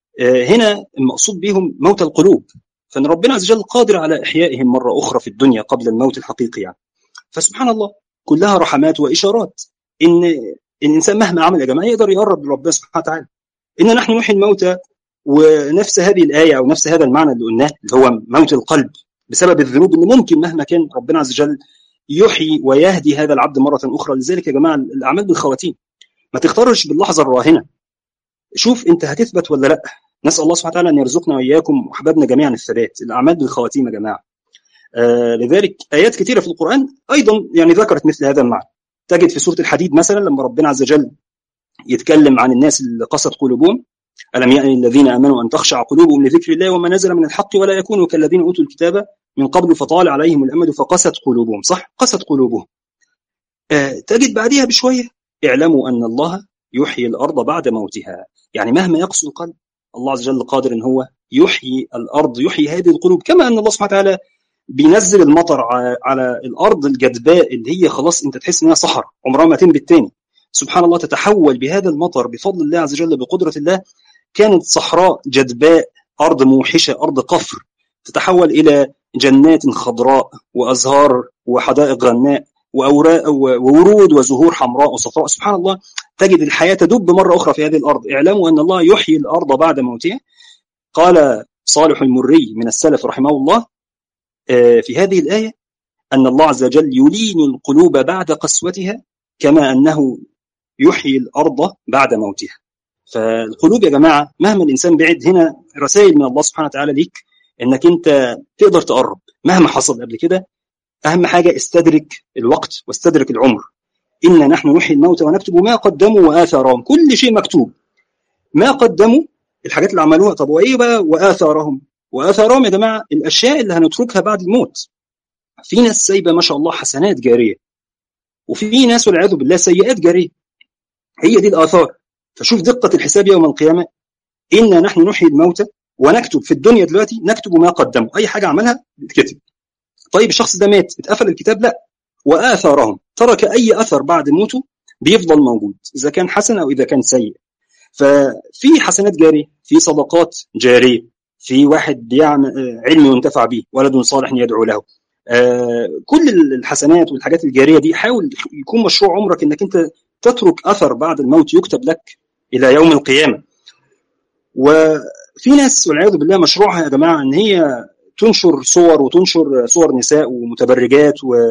هنا المقصود بهم موتى القلوب فإن ربنا عز وجل قادر على إحيائهم مرة أخرى في الدنيا قبل الموت الحقيقي يعني فسبحان الله كلها رحمات وإشارات إن الإنسان مهما عمل يا جماعة يقدر يقرب لربنا سبحانه وتعالى إن نحن نحيي الموتى ونفس هذه الآية أو نفس هذا المعنى اللي قلناه اللي هو موت القلب بسبب الذنوب إن ممكن مهما كان ربنا عز وجل يحيي ويهدي هذا العبد مرة أخرى لذلك يا جماعة الأعمال بالخواتيم ما تختارش باللحظة الراهنة شوف أنت هتثبت ولا لا نسأل الله سبحانه وتعالى أن يرزقنا وإياكم وأحبابنا جميعا الثبات الأعمال بالخواتيم يا جماعة آه لذلك آيات كثيرة في القرآن أيضا يعني ذكرت مثل هذا المعنى تجد في سورة الحديد مثلا لما ربنا عز وجل يتكلم عن الناس اللي قست قلوبهم ألم يأن الذين آمنوا أن تخشع قلوبهم لذكر الله وما نزل من الحق ولا يكونوا كالذين أوتوا الكتاب من قبل فطال عليهم الأمد فقست قلوبهم صح قست قلوبهم آه تجد بعدها بشوية اعلموا أن الله يحيي الأرض بعد موتها يعني مهما يقسو القلب الله عز وجل قادر أن هو يحيي الأرض يحيي هذه القلوب كما أن الله سبحانه وتعالى بينزل المطر على الأرض الجدباء اللي هي خلاص أنت تحس إنها صحراء عمرها ما تنبت تاني سبحان الله تتحول بهذا المطر بفضل الله عز وجل بقدرة الله كانت صحراء جدباء أرض موحشة أرض قفر تتحول إلى جنات خضراء وأزهار وحدائق غناء وأوراق وورود وزهور حمراء وصفراء سبحان الله تجد الحياة تدب مرة أخرى في هذه الأرض اعلموا أن الله يحيي الأرض بعد موتها قال صالح المري من السلف رحمه الله في هذه الآية أن الله عز وجل يلين القلوب بعد قسوتها كما أنه يحيي الأرض بعد موتها فالقلوب يا جماعة مهما الإنسان بعد هنا رسائل من الله سبحانه وتعالى ليك انك انت تقدر تقرب مهما حصل قبل كده اهم حاجه استدرك الوقت واستدرك العمر انا نحن نحيي الموتى ونكتب ما قدموا واثارهم كل شيء مكتوب ما قدموا الحاجات اللي عملوها طب وايه بقى واثارهم واثارهم يا جماعه الاشياء اللي هنتركها بعد الموت في ناس سايبه ما شاء الله حسنات جاريه وفي ناس والعياذ بالله سيئات جاريه هي دي الاثار فشوف دقه الحساب يوم القيامه انا نحن نحيي الموتى ونكتب في الدنيا دلوقتي نكتب ما قدموا اي حاجه عملها بتكتب طيب الشخص ده مات اتقفل الكتاب لا واثارهم ترك اي اثر بعد موته بيفضل موجود اذا كان حسن او اذا كان سيء ففي حسنات جاريه في صدقات جاريه في واحد بيعمل علم ينتفع به ولد صالح يدعو له آه كل الحسنات والحاجات الجاريه دي حاول يكون مشروع عمرك انك انت تترك اثر بعد الموت يكتب لك الى يوم القيامه وفي ناس والعياذ بالله مشروعها يا جماعه ان هي تنشر صور وتنشر صور نساء ومتبرجات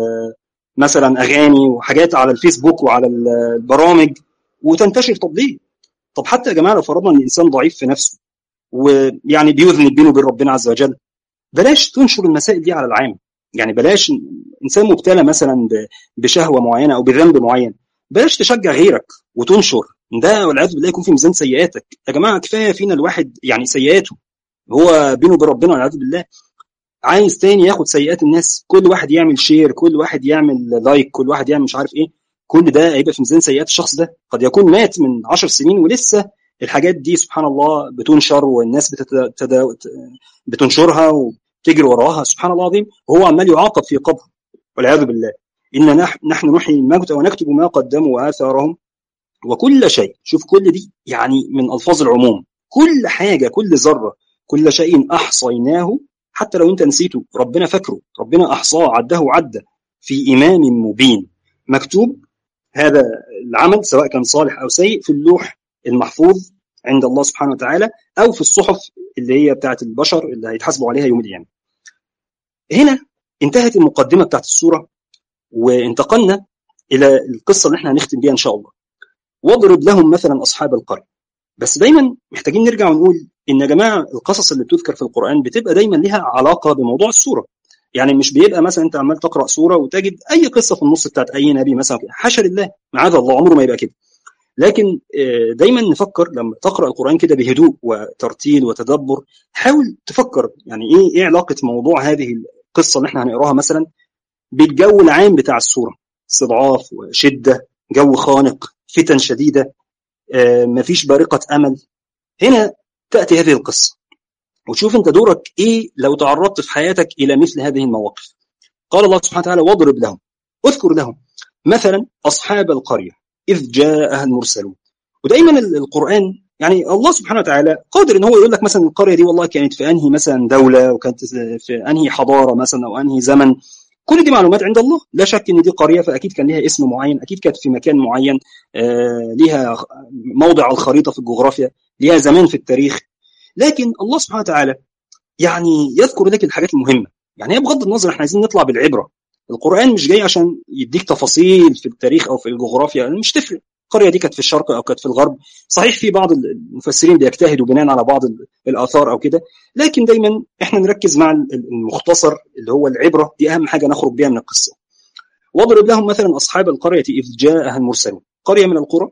ومثلا اغاني وحاجات على الفيسبوك وعلى البرامج وتنتشر طب ليه؟ طب حتى يا جماعه لو فرضنا ان الانسان ضعيف في نفسه ويعني بيذنب بينه وبين ربنا عز وجل بلاش تنشر المسائل دي على العام يعني بلاش انسان مبتلى مثلا بشهوه معينه او بذنب معين بلاش تشجع غيرك وتنشر ده والعياذ بالله يكون في ميزان سيئاتك يا جماعه كفايه فينا الواحد يعني سيئاته هو بينه وبين ربنا والعياذ بالله عايز تاني ياخد سيئات الناس كل واحد يعمل شير كل واحد يعمل لايك كل واحد يعمل مش عارف ايه كل ده هيبقى في ميزان سيئات الشخص ده قد يكون مات من عشر سنين ولسه الحاجات دي سبحان الله بتنشر والناس بتتدا... بتنشرها وتجري وراها سبحان الله العظيم وهو عمال يعاقب في قبره والعياذ بالله إن نحن نحيي الموتى ونكتب ما قدموا وآثارهم وكل شيء شوف كل دي يعني من ألفاظ العموم كل حاجة كل ذرة كل شيء أحصيناه حتى لو أنت نسيته ربنا فاكره ربنا أحصاه عده عدة في إمام مبين مكتوب هذا العمل سواء كان صالح أو سيء في اللوح المحفوظ عند الله سبحانه وتعالى أو في الصحف اللي هي بتاعت البشر اللي هيتحاسبوا عليها يوم القيامة هنا انتهت المقدمة بتاعت السورة وانتقلنا إلى القصة اللي احنا هنختم بيها إن شاء الله واضرب لهم مثلا أصحاب القرية بس دايما محتاجين نرجع ونقول إن يا جماعة القصص اللي بتذكر في القرآن بتبقى دايما لها علاقة بموضوع السورة يعني مش بيبقى مثلا انت عمال تقرا سوره وتجد اي قصه في النص بتاعت اي نبي مثلا حاشا لله معاذ الله عمره ما يبقى كده لكن دايما نفكر لما تقرا القران كده بهدوء وترتيل وتدبر حاول تفكر يعني ايه ايه علاقه موضوع هذه القصه اللي احنا هنقراها مثلا بالجو العام بتاع السوره استضعاف وشده جو خانق فتن شديده مفيش بارقه امل هنا تاتي هذه القصه وتشوف انت دورك ايه لو تعرضت في حياتك الى مثل هذه المواقف قال الله سبحانه وتعالى واضرب لهم اذكر لهم مثلا اصحاب القريه اذ جاءها المرسلون ودايما القران يعني الله سبحانه وتعالى قادر ان هو يقول لك مثلا القريه دي والله كانت في انهي مثلا دوله وكانت في انهي حضاره مثلا او انهي زمن كل دي معلومات عند الله لا شك ان دي قريه فاكيد كان ليها اسم معين اكيد كانت في مكان معين آه ليها موضع على الخريطه في الجغرافيا ليها زمان في التاريخ لكن الله سبحانه وتعالى يعني يذكر لك الحاجات المهمه يعني هي بغض النظر احنا عايزين نطلع بالعبره القران مش جاي عشان يديك تفاصيل في التاريخ او في الجغرافيا مش تفرق القريه دي كانت في الشرق او كانت في الغرب صحيح في بعض المفسرين بيجتهدوا بناء على بعض الاثار او كده لكن دايما احنا نركز مع المختصر اللي هو العبره دي اهم حاجه نخرج بيها من القصه واضرب لهم مثلا اصحاب القريه اذ جاءها المرسلون قريه من القرى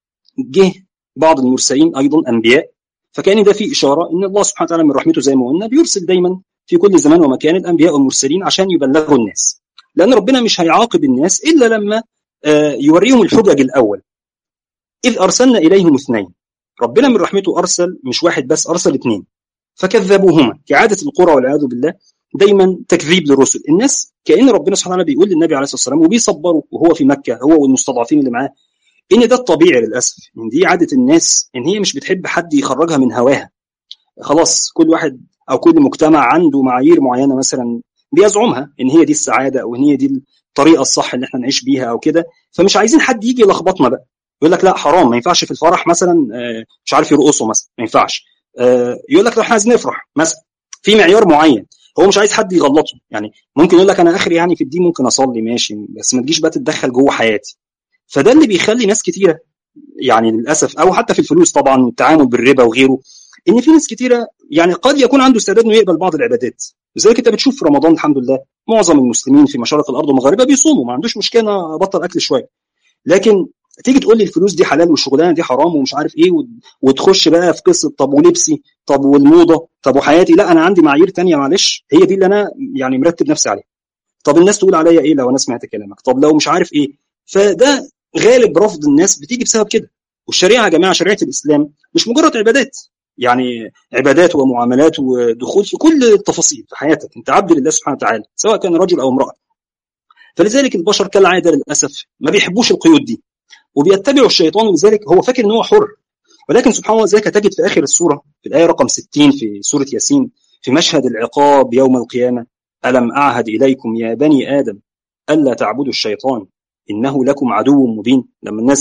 جه بعض المرسلين ايضا انبياء فكان ده فيه اشاره ان الله سبحانه وتعالى من رحمته زي ما قلنا بيرسل دايما في كل زمان ومكان الانبياء والمرسلين عشان يبلغوا الناس لان ربنا مش هيعاقب الناس الا لما يوريهم الحجج الاول اذ ارسلنا اليهم اثنين ربنا من رحمته ارسل مش واحد بس ارسل اثنين فكذبوهما كعاده القرى والعياذ بالله دايما تكذيب للرسل الناس كان ربنا سبحانه وتعالى بيقول للنبي عليه الصلاه والسلام وبيصبروا وهو في مكه هو والمستضعفين اللي معاه ان ده الطبيعي للاسف ان دي عاده الناس ان هي مش بتحب حد يخرجها من هواها خلاص كل واحد او كل مجتمع عنده معايير معينه مثلا بيزعمها ان هي دي السعاده او ان هي دي الطريقه الصح اللي احنا نعيش بيها او كده فمش عايزين حد يجي يلخبطنا بقى يقول لك لا حرام ما ينفعش في الفرح مثلا مش عارف يرقصوا مثلا ما ينفعش يقول لك لا احنا عايزين نفرح مثلا في معيار معين هو مش عايز حد يغلطه يعني ممكن يقول لك انا اخري يعني في الدين ممكن اصلي ماشي بس ما تجيش بقى تتدخل جوه حياتي فده اللي بيخلي ناس كتيره يعني للاسف او حتى في الفلوس طبعا والتعامل بالربا وغيره ان في ناس كتيره يعني قد يكون عنده استعداد انه يقبل بعض العبادات زي انت بتشوف في رمضان الحمد لله معظم المسلمين في مشارق الارض ومغاربها بيصوموا ما عندوش مشكله ابطل اكل شويه لكن تيجي تقول لي الفلوس دي حلال والشغلانه دي حرام ومش عارف ايه وتخش بقى في قصه طب ولبسي طب والموضه طب وحياتي لا انا عندي معايير تانية معلش هي دي اللي انا يعني مرتب نفسي عليها طب الناس تقول عليا ايه لو انا سمعت كلامك طب لو مش عارف ايه فده غالب رفض الناس بتيجي بسبب كده والشريعه يا جماعه شريعه الاسلام مش مجرد عبادات يعني عبادات ومعاملات ودخول في كل التفاصيل في حياتك انت عبد لله سبحانه وتعالى سواء كان رجل او امراه فلذلك البشر كالعاده للاسف ما بيحبوش القيود دي وبيتبعوا الشيطان ولذلك هو فاكر ان هو حر ولكن سبحان الله ذلك تجد في اخر السوره في الايه رقم 60 في سوره ياسين في مشهد العقاب يوم القيامه الم اعهد اليكم يا بني ادم الا تعبدوا الشيطان انه لكم عدو مبين لما الناس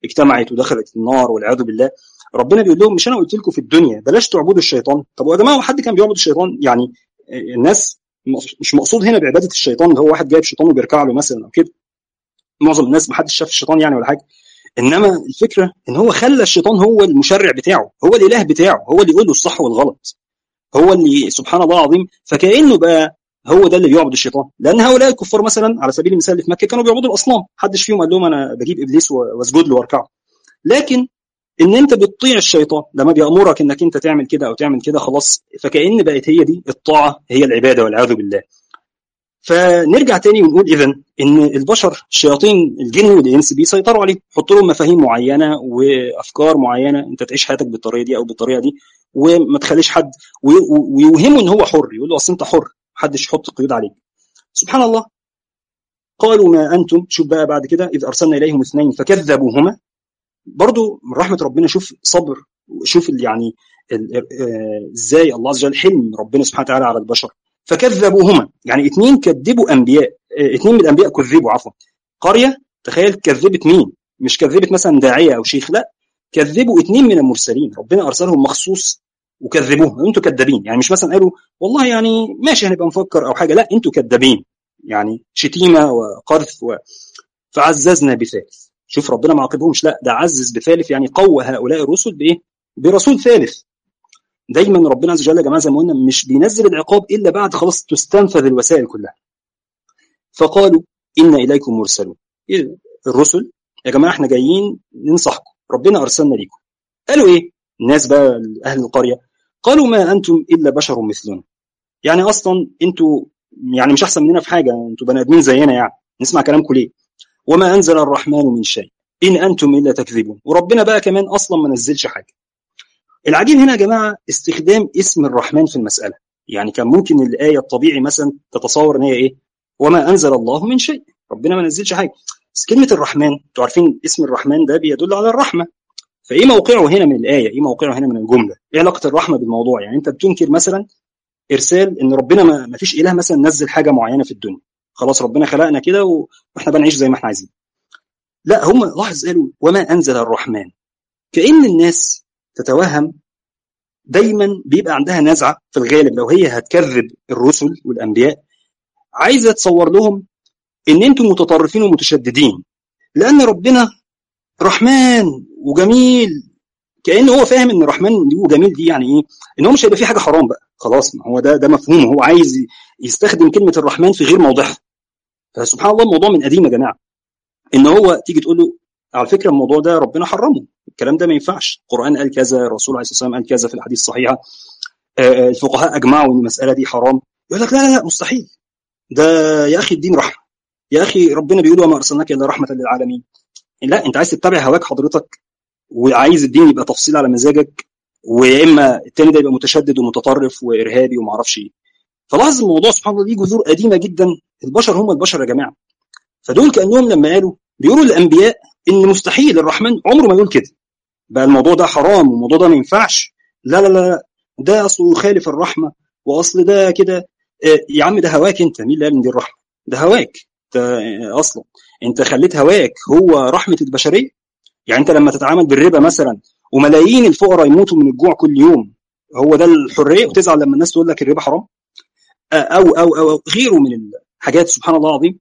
اجتمعت ودخلت النار والعياذ بالله ربنا بيقول لهم مش انا قلت لكم في الدنيا بلاش تعبدوا الشيطان طب يا جماعه حد كان بيعبد الشيطان يعني الناس مش مقصود هنا بعباده الشيطان اللي هو واحد جايب شيطان وبيركع له مثلا او كده معظم الناس ما حدش شاف الشيطان يعني ولا حاجه انما الفكره ان هو خلى الشيطان هو المشرع بتاعه هو الاله بتاعه هو اللي يقول له الصح والغلط هو اللي سبحان الله العظيم فكانه بقى هو ده اللي بيعبد الشيطان لان هؤلاء الكفار مثلا على سبيل المثال اللي في مكه كانوا بيعبدوا الاصنام محدش فيهم قال لهم انا بجيب ابليس واسجد له واركعه لكن ان انت بتطيع الشيطان لما بيامرك انك انت تعمل كده او تعمل كده خلاص فكأن بقت هي دي الطاعه هي العباده والعياذ بالله فنرجع تاني ونقول اذا ان البشر الشياطين الجن والانس بيسيطروا عليه يحطوا لهم مفاهيم معينه وافكار معينه انت تعيش حياتك بالطريقه دي او بالطريقه دي وما تخليش حد ويوهمه ان هو حر يقول له اصل انت حر محدش يحط قيود عليك سبحان الله قالوا ما انتم شوف بقى بعد كده اذ ارسلنا اليهم اثنين فكذبوهما برضو من رحمه ربنا شوف صبر شوف يعني ازاي الله عز وجل حلم ربنا سبحانه وتعالى على البشر فكذبوهما يعني اثنين كذبوا انبياء اثنين من الانبياء كذبوا عفوا قريه تخيل كذبت مين مش كذبت مثلا داعيه او شيخ لا كذبوا اثنين من المرسلين ربنا ارسلهم مخصوص وكذبوه انتوا كذابين يعني مش مثلا قالوا والله يعني ماشي هنبقى نفكر او حاجه لا انتوا كذابين يعني شتيمه وقذف و... فعززنا بثالث شوف ربنا ما عاقبهمش لا ده عزز بثالث يعني قوى هؤلاء الرسل بايه برسول ثالث دايما ربنا عز وجل يا جماعه زي ما قلنا مش بينزل العقاب الا بعد خلاص تستنفذ الوسائل كلها فقالوا إن إليكم مرسلون الرسل يا جماعة احنا جايين ننصحكم ربنا أرسلنا ليكم قالوا إيه الناس بقى أهل القرية قالوا ما أنتم إلا بشر مثلنا يعني أصلا أنتوا يعني مش أحسن مننا في حاجة أنتوا بني آدمين زينا يعني نسمع كلامكم ليه وما أنزل الرحمن من شيء إن أنتم إلا تكذبون وربنا بقى كمان أصلا ما نزلش حاجة العجيب هنا يا جماعة استخدام اسم الرحمن في المسألة يعني كان ممكن الآية الطبيعي مثلا تتصور إن هي إيه وما انزل الله من شيء ربنا ما نزلش حاجه بس كلمه الرحمن انتوا عارفين اسم الرحمن ده بيدل على الرحمه فايه موقعه هنا من الايه ايه موقعه هنا من الجمله ايه علاقه الرحمه بالموضوع يعني انت بتنكر مثلا ارسال ان ربنا ما فيش اله مثلا نزل حاجه معينه في الدنيا خلاص ربنا خلقنا كده واحنا بنعيش زي ما احنا عايزين لا هم لاحظ قالوا وما انزل الرحمن كان الناس تتوهم دايما بيبقى عندها نزعه في الغالب لو هي هتكذب الرسل والانبياء عايزه تصور لهم ان انتم متطرفين ومتشددين لان ربنا رحمن وجميل كان هو فاهم ان الرحمن دي وجميل دي يعني ايه ان هو مش هيبقى فيه حاجه حرام بقى خلاص ما هو ده ده مفهوم هو عايز يستخدم كلمه الرحمن في غير موضعها فسبحان الله الموضوع من قديم يا جماعه ان هو تيجي تقول له على فكره الموضوع ده ربنا حرمه الكلام ده ما ينفعش القران قال كذا الرسول عليه الصلاه والسلام قال كذا في الحديث الصحيحه الفقهاء اجمعوا ان المساله دي حرام يقول لك لا لا لا مستحيل ده يا اخي الدين رحمه يا اخي ربنا بيقول وما ارسلناك الا رحمه للعالمين لا انت عايز تتبع هواك حضرتك وعايز الدين يبقى تفصيل على مزاجك ويا اما التاني ده يبقى متشدد ومتطرف وارهابي وما اعرفش ايه فلاحظ الموضوع سبحان الله ليه جذور قديمه جدا البشر هم البشر يا جماعه فدول كانهم لما قالوا بيقولوا للانبياء ان مستحيل الرحمن عمره ما يقول كده بقى الموضوع ده حرام والموضوع ده ما ينفعش لا لا لا ده اصله خالف الرحمه واصل ده كده يا عم ده هواك انت مين اللي قال ان دي الرحمه ده هواك انت اصلا انت خليت هواك هو رحمه البشريه يعني انت لما تتعامل بالربا مثلا وملايين الفقراء يموتوا من الجوع كل يوم هو ده الحريه وتزعل لما الناس تقول لك الربا حرام او او او, أو غيره من الحاجات سبحان الله العظيم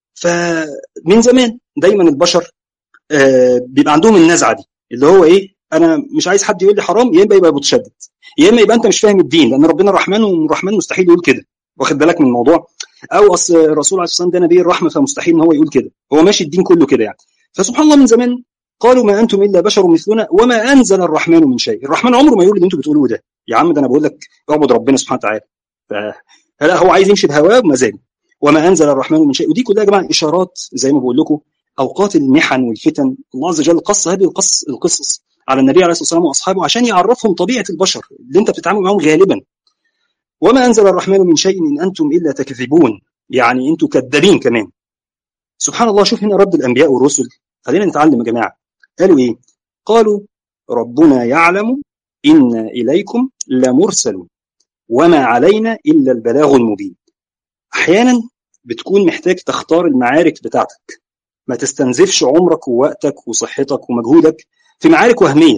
فمن زمان دايما البشر بيبقى عندهم النزعه دي اللي هو ايه انا مش عايز حد يقول لي حرام يا اما يبقى متشدد يا اما يبقى انت مش فاهم الدين لان ربنا الرحمن والرحمن مستحيل يقول كده واخد بالك من الموضوع او اصل الرسول عليه الصلاه والسلام ده نبي الرحمه فمستحيل ان هو يقول كده هو ماشي الدين كله كده يعني فسبحان الله من زمان قالوا ما انتم الا بشر مثلنا وما انزل الرحمن من شيء الرحمن عمره ما يقول اللي انتم بتقولوه ده يا عم ده انا بقول لك اعبد ربنا سبحانه وتعالى لا هو عايز يمشي بهواه ومزاجه وما انزل الرحمن من شيء ودي كلها يا جماعه اشارات زي ما بقول لكم اوقات المحن والفتن الله عز وجل قص هذه القص القصص على النبي عليه الصلاه والسلام واصحابه عشان يعرفهم طبيعه البشر اللي انت بتتعامل معاهم غالبا وما انزل الرحمن من شيء ان انتم الا تكذبون يعني انتم كذابين كمان سبحان الله شوف هنا رد الانبياء والرسل خلينا نتعلم يا جماعه قالوا ايه قالوا ربنا يعلم انا اليكم لمرسلون وما علينا الا البلاغ المبين احيانا بتكون محتاج تختار المعارك بتاعتك ما تستنزفش عمرك ووقتك وصحتك ومجهودك في معارك وهميه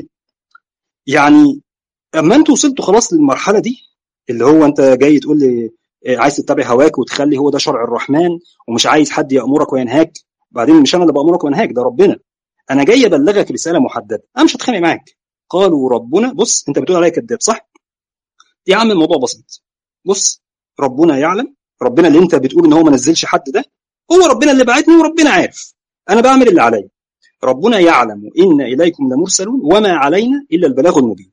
يعني اما انتوا وصلتوا خلاص للمرحله دي اللي هو انت جاي تقول لي عايز تتبع هواك وتخلي هو ده شرع الرحمن ومش عايز حد يامرك وينهاك بعدين مش انا اللي بامرك وينهاك ده ربنا انا جاي ابلغك رساله محدده انا مش هتخانق معاك قالوا ربنا بص انت بتقول عليا كذاب صح يا عم الموضوع بسيط بص ربنا يعلم ربنا اللي انت بتقول ان هو ما نزلش حد ده هو ربنا اللي بعتني وربنا عارف انا بعمل اللي عليا ربنا يعلم ان اليكم لمرسلون وما علينا الا البلاغ المبين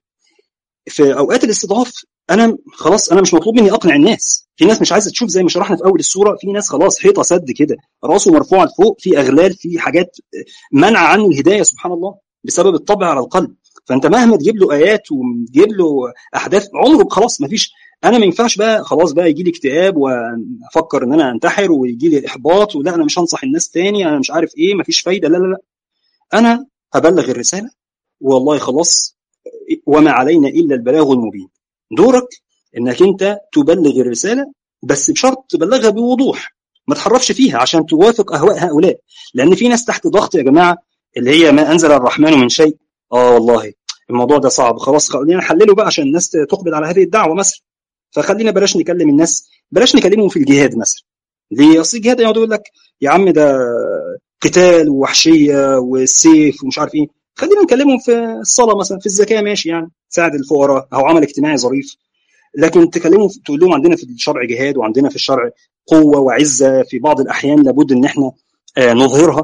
في اوقات الاستضعاف انا خلاص انا مش مطلوب مني اقنع الناس في ناس مش عايزه تشوف زي ما شرحنا في اول السوره في ناس خلاص حيطه سد كده راسه مرفوعه لفوق في اغلال في حاجات منع عنه الهدايه سبحان الله بسبب الطبع على القلب فانت مهما تجيب له ايات وتجيب له احداث عمره خلاص ما فيش انا ما ينفعش بقى خلاص بقى يجي لي اكتئاب وافكر ان انا انتحر ويجي لي احباط ولا انا مش هنصح الناس تاني انا مش عارف ايه ما فيش فايده لا لا لا انا هبلغ الرساله والله خلاص وما علينا الا البلاغ المبين دورك انك انت تبلغ الرساله بس بشرط تبلغها بوضوح ما تحرفش فيها عشان توافق اهواء هؤلاء لان في ناس تحت ضغط يا جماعه اللي هي ما انزل الرحمن من شيء اه والله الموضوع ده صعب خلاص خلينا نحلله بقى عشان الناس تقبل على هذه الدعوه مثلا فخلينا بلاش نكلم الناس بلاش نكلمهم في الجهاد مثلا ليه اصل الجهاد يقعد يقول لك يا عم ده قتال ووحشيه والسيف ومش عارف ايه خلينا نكلمهم في الصلاه مثلا في الزكاه ماشي يعني تساعد الفقراء او عمل اجتماعي ظريف لكن تكلمهم تقول لهم عندنا في الشرع جهاد وعندنا في الشرع قوه وعزه في بعض الاحيان لابد ان احنا نظهرها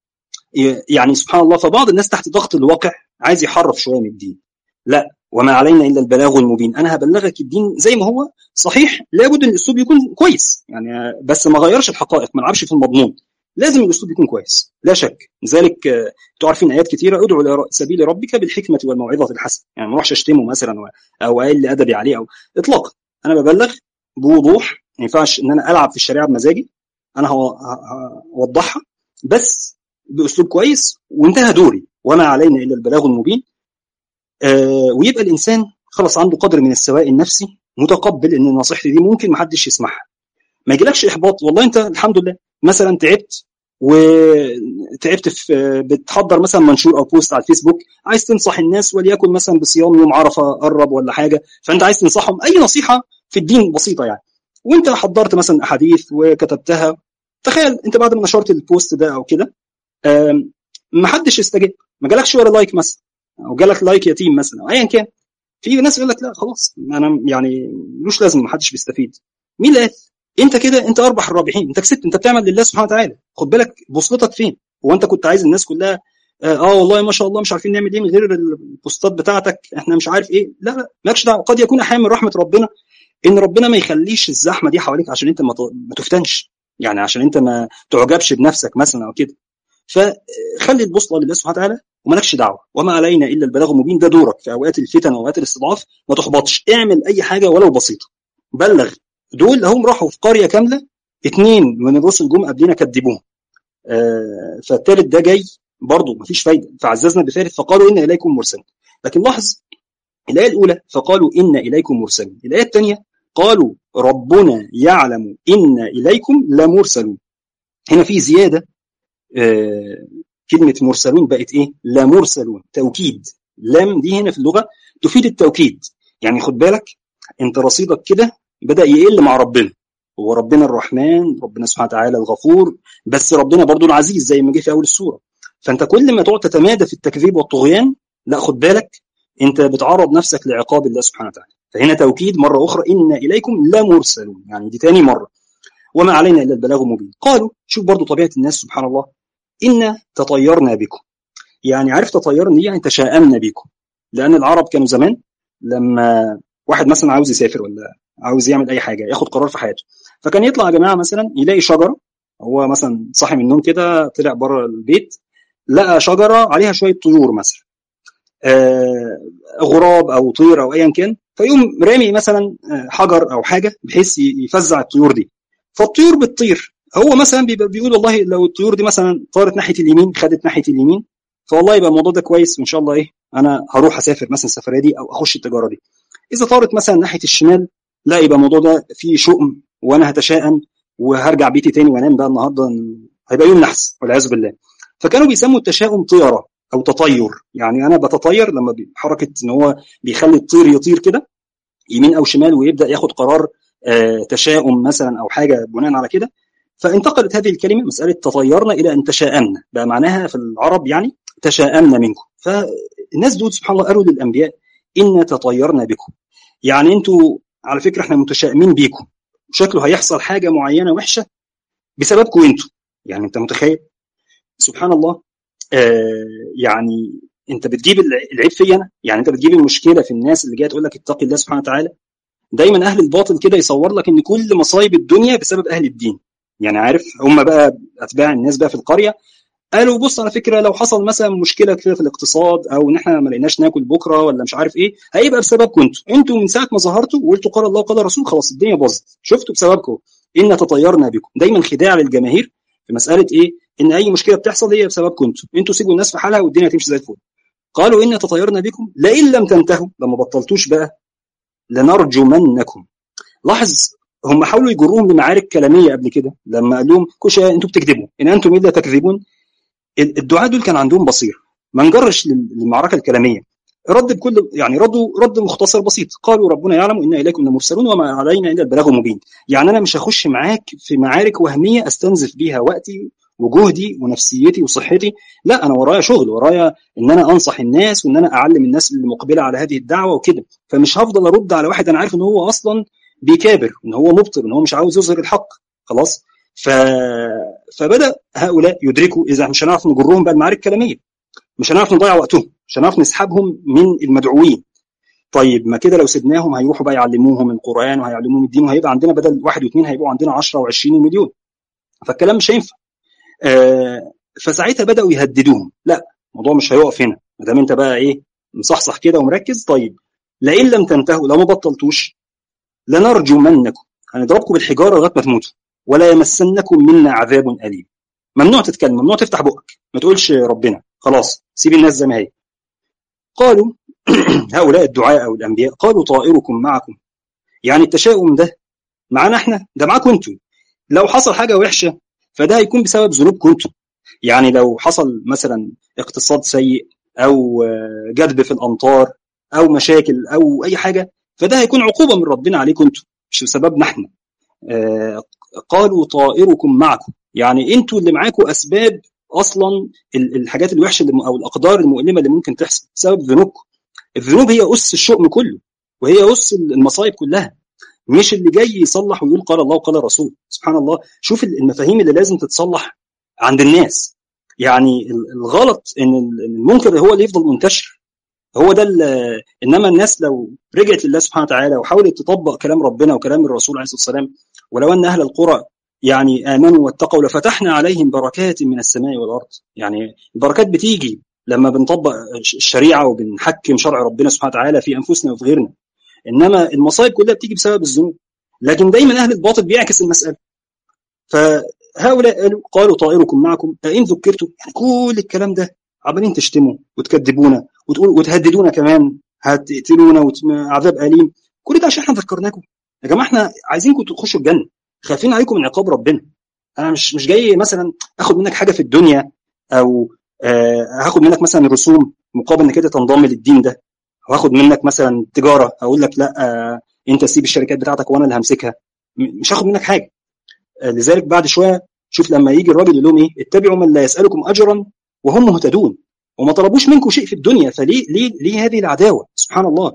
يعني سبحان الله فبعض الناس تحت ضغط الواقع عايز يحرف شويه من الدين لا وما علينا الا البلاغ المبين انا هبلغك الدين زي ما هو صحيح لابد ان الاسلوب يكون كويس يعني بس ما غيرش الحقائق ما نلعبش في المضمون لازم الاسلوب يكون كويس لا شك لذلك انتوا عارفين ايات كثيره ادعو الى سبيل ربك بالحكمه والموعظه الحسنه يعني ما اروحش اشتمه مثلا او اقل ادبي عليه او اطلاقا انا ببلغ بوضوح ما ينفعش ان انا العب في الشريعه بمزاجي انا هوضحها بس باسلوب كويس وانتهى دوري وما علينا الا البلاغ المبين آه ويبقى الانسان خلاص عنده قدر من السواء النفسي متقبل ان نصيحتي دي ممكن ما حدش يسمعها ما يجيلكش احباط والله انت الحمد لله مثلا تعبت وتعبت في بتحضر مثلا منشور او بوست على الفيسبوك عايز تنصح الناس وليكن مثلا بصيام يوم عرفه قرب ولا حاجه فانت عايز تنصحهم اي نصيحه في الدين بسيطه يعني وانت حضرت مثلا احاديث وكتبتها تخيل انت بعد ما نشرت البوست ده او كده ما حدش استجاب ما جالكش ولا لايك مثلا او جالك لايك يتيم مثلا او ايا كان في ناس يقول لك لا خلاص انا يعني ملوش لازمه ما حدش بيستفيد مين اللي قال انت كده انت اربح الرابحين انت كسبت انت بتعمل لله سبحانه وتعالى خد بالك بوصلتك فين هو انت كنت عايز الناس كلها اه والله ما شاء الله مش عارفين نعمل ايه من غير البوستات بتاعتك احنا مش عارف ايه لا لا مالكش دعوه قد يكون احيانا من رحمه ربنا ان ربنا ما يخليش الزحمه دي حواليك عشان انت ما تفتنش يعني عشان انت ما تعجبش بنفسك مثلا او كده فخلي البوصله لله سبحانه وتعالى ومالكش دعوه وما علينا الا البلاغ المبين ده دورك في اوقات الفتن واوقات الاستضعاف ما تحبطش اعمل اي حاجه ولو بسيطه بلغ دول هم راحوا في قريه كامله اثنين من الرسل جم قبلنا كذبوهم آه فالثالث ده جاي برضه مفيش فايده فعززنا بثالث فقالوا ان اليكم مرسلين لكن لاحظ الايه الاولى فقالوا ان اليكم مرسلون الايه الثانيه قالوا ربنا يعلم ان اليكم لمرسلون هنا في زياده آه كلمه مرسلون بقت ايه لا مرسلون توكيد لام دي هنا في اللغه تفيد التوكيد يعني خد بالك انت رصيدك كده بدا يقل مع ربنا هو ربنا الرحمن ربنا سبحانه وتعالى الغفور بس ربنا برضو العزيز زي ما جه في اول السوره فانت كل ما تقعد تتمادى في التكذيب والطغيان لا خد بالك انت بتعرض نفسك لعقاب الله سبحانه وتعالى فهنا توكيد مره اخرى ان اليكم لمرسلون يعني دي تاني مره وما علينا الا البلاغ المبين قالوا شوف برضو طبيعه الناس سبحان الله إن تطيرنا بكم يعني عرفت تطيرنا دي يعني تشاءمنا بكم لأن العرب كانوا زمان لما واحد مثلا عاوز يسافر ولا عاوز يعمل أي حاجة ياخد قرار في حياته فكان يطلع يا جماعة مثلا يلاقي شجرة هو مثلا صاحي من النوم كده طلع بره البيت لقى شجرة عليها شوية طيور مثلا آه غراب أو طير أو أيا كان فيقوم رامي مثلا حجر أو حاجة بحيث يفزع الطيور دي فالطيور بتطير هو مثلا بيبقى بيقول والله لو الطيور دي مثلا طارت ناحيه اليمين خدت ناحيه اليمين فوالله يبقى الموضوع ده كويس وان شاء الله ايه انا هروح اسافر مثلا السفريه دي او اخش التجاره دي اذا طارت مثلا ناحيه الشمال لا يبقى الموضوع ده فيه شؤم وانا هتشائم وهرجع بيتي تاني وانام بقى النهارده هيبقى يوم نحس والعياذ بالله فكانوا بيسموا التشاؤم طيره او تطير يعني انا بتطير لما حركه ان هو بيخلي الطير يطير كده يمين او شمال ويبدا ياخد قرار آه تشاؤم مثلا او حاجه بناء على كده فانتقلت هذه الكلمه مساله تطيرنا الى ان تشاءمنا بقى معناها في العرب يعني تشاءمنا منكم فالناس دول سبحان الله قالوا للانبياء ان تطيرنا بكم يعني انتوا على فكره احنا متشائمين بيكم شكله هيحصل حاجه معينه وحشه بسببكم انتوا يعني انت متخيل سبحان الله آه يعني انت بتجيب العيب فيا انا يعني انت بتجيب المشكله في الناس اللي جايه تقول لك اتقي الله سبحانه وتعالى دايما اهل الباطل كده يصور لك ان كل مصايب الدنيا بسبب اهل الدين يعني عارف هم بقى اتباع الناس بقى في القريه قالوا بص على فكره لو حصل مثلا مشكله كده في الاقتصاد او ان احنا ما لقيناش ناكل بكره ولا مش عارف ايه هيبقى بسببكم انتوا انتوا من ساعه ما ظهرتوا وقلتوا قال الله وقال الرسول خلاص الدنيا باظت شفتوا بسببكم ان تطيرنا بكم دايما خداع للجماهير في مساله ايه ان اي مشكله بتحصل هي بسببكم انتوا انتوا سيبوا الناس في حالها والدنيا تمشي زي الفل قالوا ان تطيرنا بكم لئن لم تنتهوا لما بطلتوش بقى لنرجمنكم لاحظ هم حاولوا يجروهم لمعارك كلاميه قبل كده لما قال لهم كوشا انتوا بتكذبوا ان انتم الا تكذبون الدعاء دول كان عندهم بصيره ما نجرش للمعركه الكلاميه رد بكل يعني ردوا رد مختصر بسيط قالوا ربنا يعلم انا اليكم لمرسلون وما علينا الا البلاغ المبين يعني انا مش هخش معاك في معارك وهميه استنزف بيها وقتي وجهدي ونفسيتي وصحتي لا انا ورايا شغل ورايا ان انا انصح الناس وان انا اعلم الناس اللي مقبله على هذه الدعوه وكده فمش هفضل ارد على واحد انا عارف ان هو اصلا بيكابر ان هو مبطل ان هو مش عاوز يظهر الحق خلاص ف... فبدا هؤلاء يدركوا اذا مش هنعرف نجرهم بقى المعارك الكلاميه مش هنعرف نضيع وقتهم مش هنعرف نسحبهم من المدعوين طيب ما كده لو سيبناهم هيروحوا بقى يعلموهم القران وهيعلموهم الدين وهيبقى عندنا بدل واحد واثنين هيبقوا عندنا 10 و20 مليون فالكلام مش هينفع آه فساعتها بداوا يهددوهم لا الموضوع مش هيقف هنا ما دام انت بقى ايه مصحصح كده ومركز طيب لئن لم تنتهوا لو ما بطلتوش لنرجمنكم هنضربكم بالحجاره لغايه ما تموتوا ولا يمسنكم منا عذاب اليم ممنوع تتكلم ممنوع تفتح بقك ما تقولش ربنا خلاص سيب الناس زي ما هي قالوا هؤلاء الدعاء او الانبياء قالوا طائركم معكم يعني التشاؤم ده معانا احنا ده معاكم انتم لو حصل حاجه وحشه فده هيكون بسبب ذنوبكم انتم يعني لو حصل مثلا اقتصاد سيء او جدب في الامطار او مشاكل او اي حاجه فده هيكون عقوبه من ربنا عليكم انتم مش بسببنا احنا آه قالوا طائركم معكم يعني انتوا اللي معاكم اسباب اصلا الحاجات الوحشه اللي او الاقدار المؤلمه اللي ممكن تحصل بسبب ذنوبكم الذنوب هي اس الشؤم كله وهي اس المصايب كلها مش اللي جاي يصلح ويقول قال الله وقال الرسول سبحان الله شوف المفاهيم اللي لازم تتصلح عند الناس يعني الغلط ان المنكر هو اللي يفضل منتشر هو ده انما الناس لو رجعت لله سبحانه وتعالى وحاولت تطبق كلام ربنا وكلام الرسول عليه الصلاه والسلام ولو ان اهل القرى يعني امنوا واتقوا لفتحنا عليهم بركات من السماء والارض يعني البركات بتيجي لما بنطبق الشريعه وبنحكم شرع ربنا سبحانه وتعالى في انفسنا وفي غيرنا انما المصايب كلها بتيجي بسبب الذنوب لكن دايما اهل الباطل بيعكس المساله فهؤلاء قالوا قالوا طائركم معكم أئن ذكرتم يعني كل الكلام ده عمالين تشتموا وتكذبونا وتقول وتهددونا كمان هتقتلونا عذاب اليم كل ده عشان احنا ذكرناكم يا جماعه احنا عايزينكم تخشوا الجنه خايفين عليكم من عقاب ربنا انا مش مش جاي مثلا اخد منك حاجه في الدنيا او آه هاخد منك مثلا رسوم مقابل انك انت تنضم للدين ده او هاخد منك مثلا تجاره اقول لك لا آه انت سيب الشركات بتاعتك وانا اللي همسكها مش هاخد منك حاجه آه لذلك بعد شويه شوف لما يجي الراجل يقول لهم ايه اتبعوا من لا يسالكم اجرا وهم مهتدون وما طلبوش منكم شيء في الدنيا فليه ليه ليه هذه العداوه سبحان الله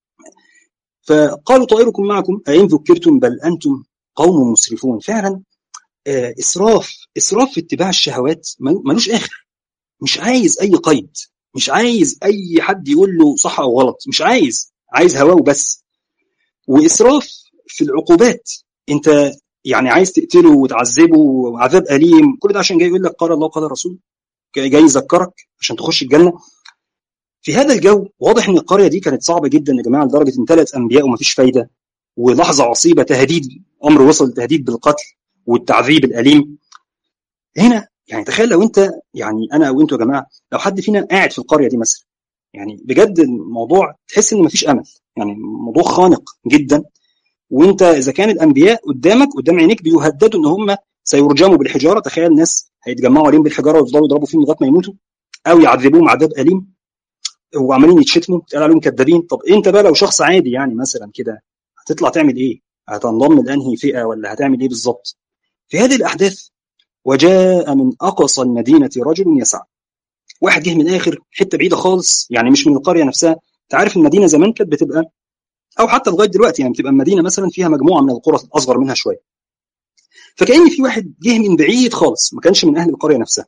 فقالوا طائركم معكم أئن ذكرتم بل أنتم قوم مسرفون فعلا آه إسراف إسراف في اتباع الشهوات ملوش آخر مش عايز أي قيد مش عايز أي حد يقول له صح أو غلط مش عايز عايز هواه وبس وإسراف في العقوبات أنت يعني عايز تقتله وتعذبه وعذاب أليم كل ده عشان جاي يقول لك قال الله قال الرسول جاي يذكرك عشان تخش الجنة في هذا الجو واضح ان القريه دي كانت صعبه جدا يا جماعه لدرجه ان ثلاث انبياء ومفيش فايده ولحظه عصيبه تهديد امر وصل تهديد بالقتل والتعذيب الاليم هنا يعني تخيل لو انت يعني انا او انتوا يا جماعه لو حد فينا قاعد في القريه دي مثلا يعني بجد الموضوع تحس ان مفيش امل يعني الموضوع خانق جدا وانت اذا كان الانبياء قدامك قدام عينيك بيهددوا ان هم سيرجموا بالحجاره تخيل ناس هيتجمعوا عليهم بالحجاره ويفضلوا يضربوا فيهم لغايه ما يموتوا او يعذبوهم عذاب اليم وعمالين يتشتموا يتقال عليهم كذابين طب انت بقى لو شخص عادي يعني مثلا كده هتطلع تعمل ايه؟ هتنضم لانهي فئه ولا هتعمل ايه بالظبط؟ في هذه الاحداث وجاء من اقصى المدينه رجل يسعى واحد جه من اخر حته بعيده خالص يعني مش من القريه نفسها انت عارف المدينه زمان كانت بتبقى او حتى لغايه دلوقتي يعني بتبقى المدينه مثلا فيها مجموعه من القرى اصغر منها شويه فكأن في واحد جه من بعيد خالص ما كانش من اهل القريه نفسها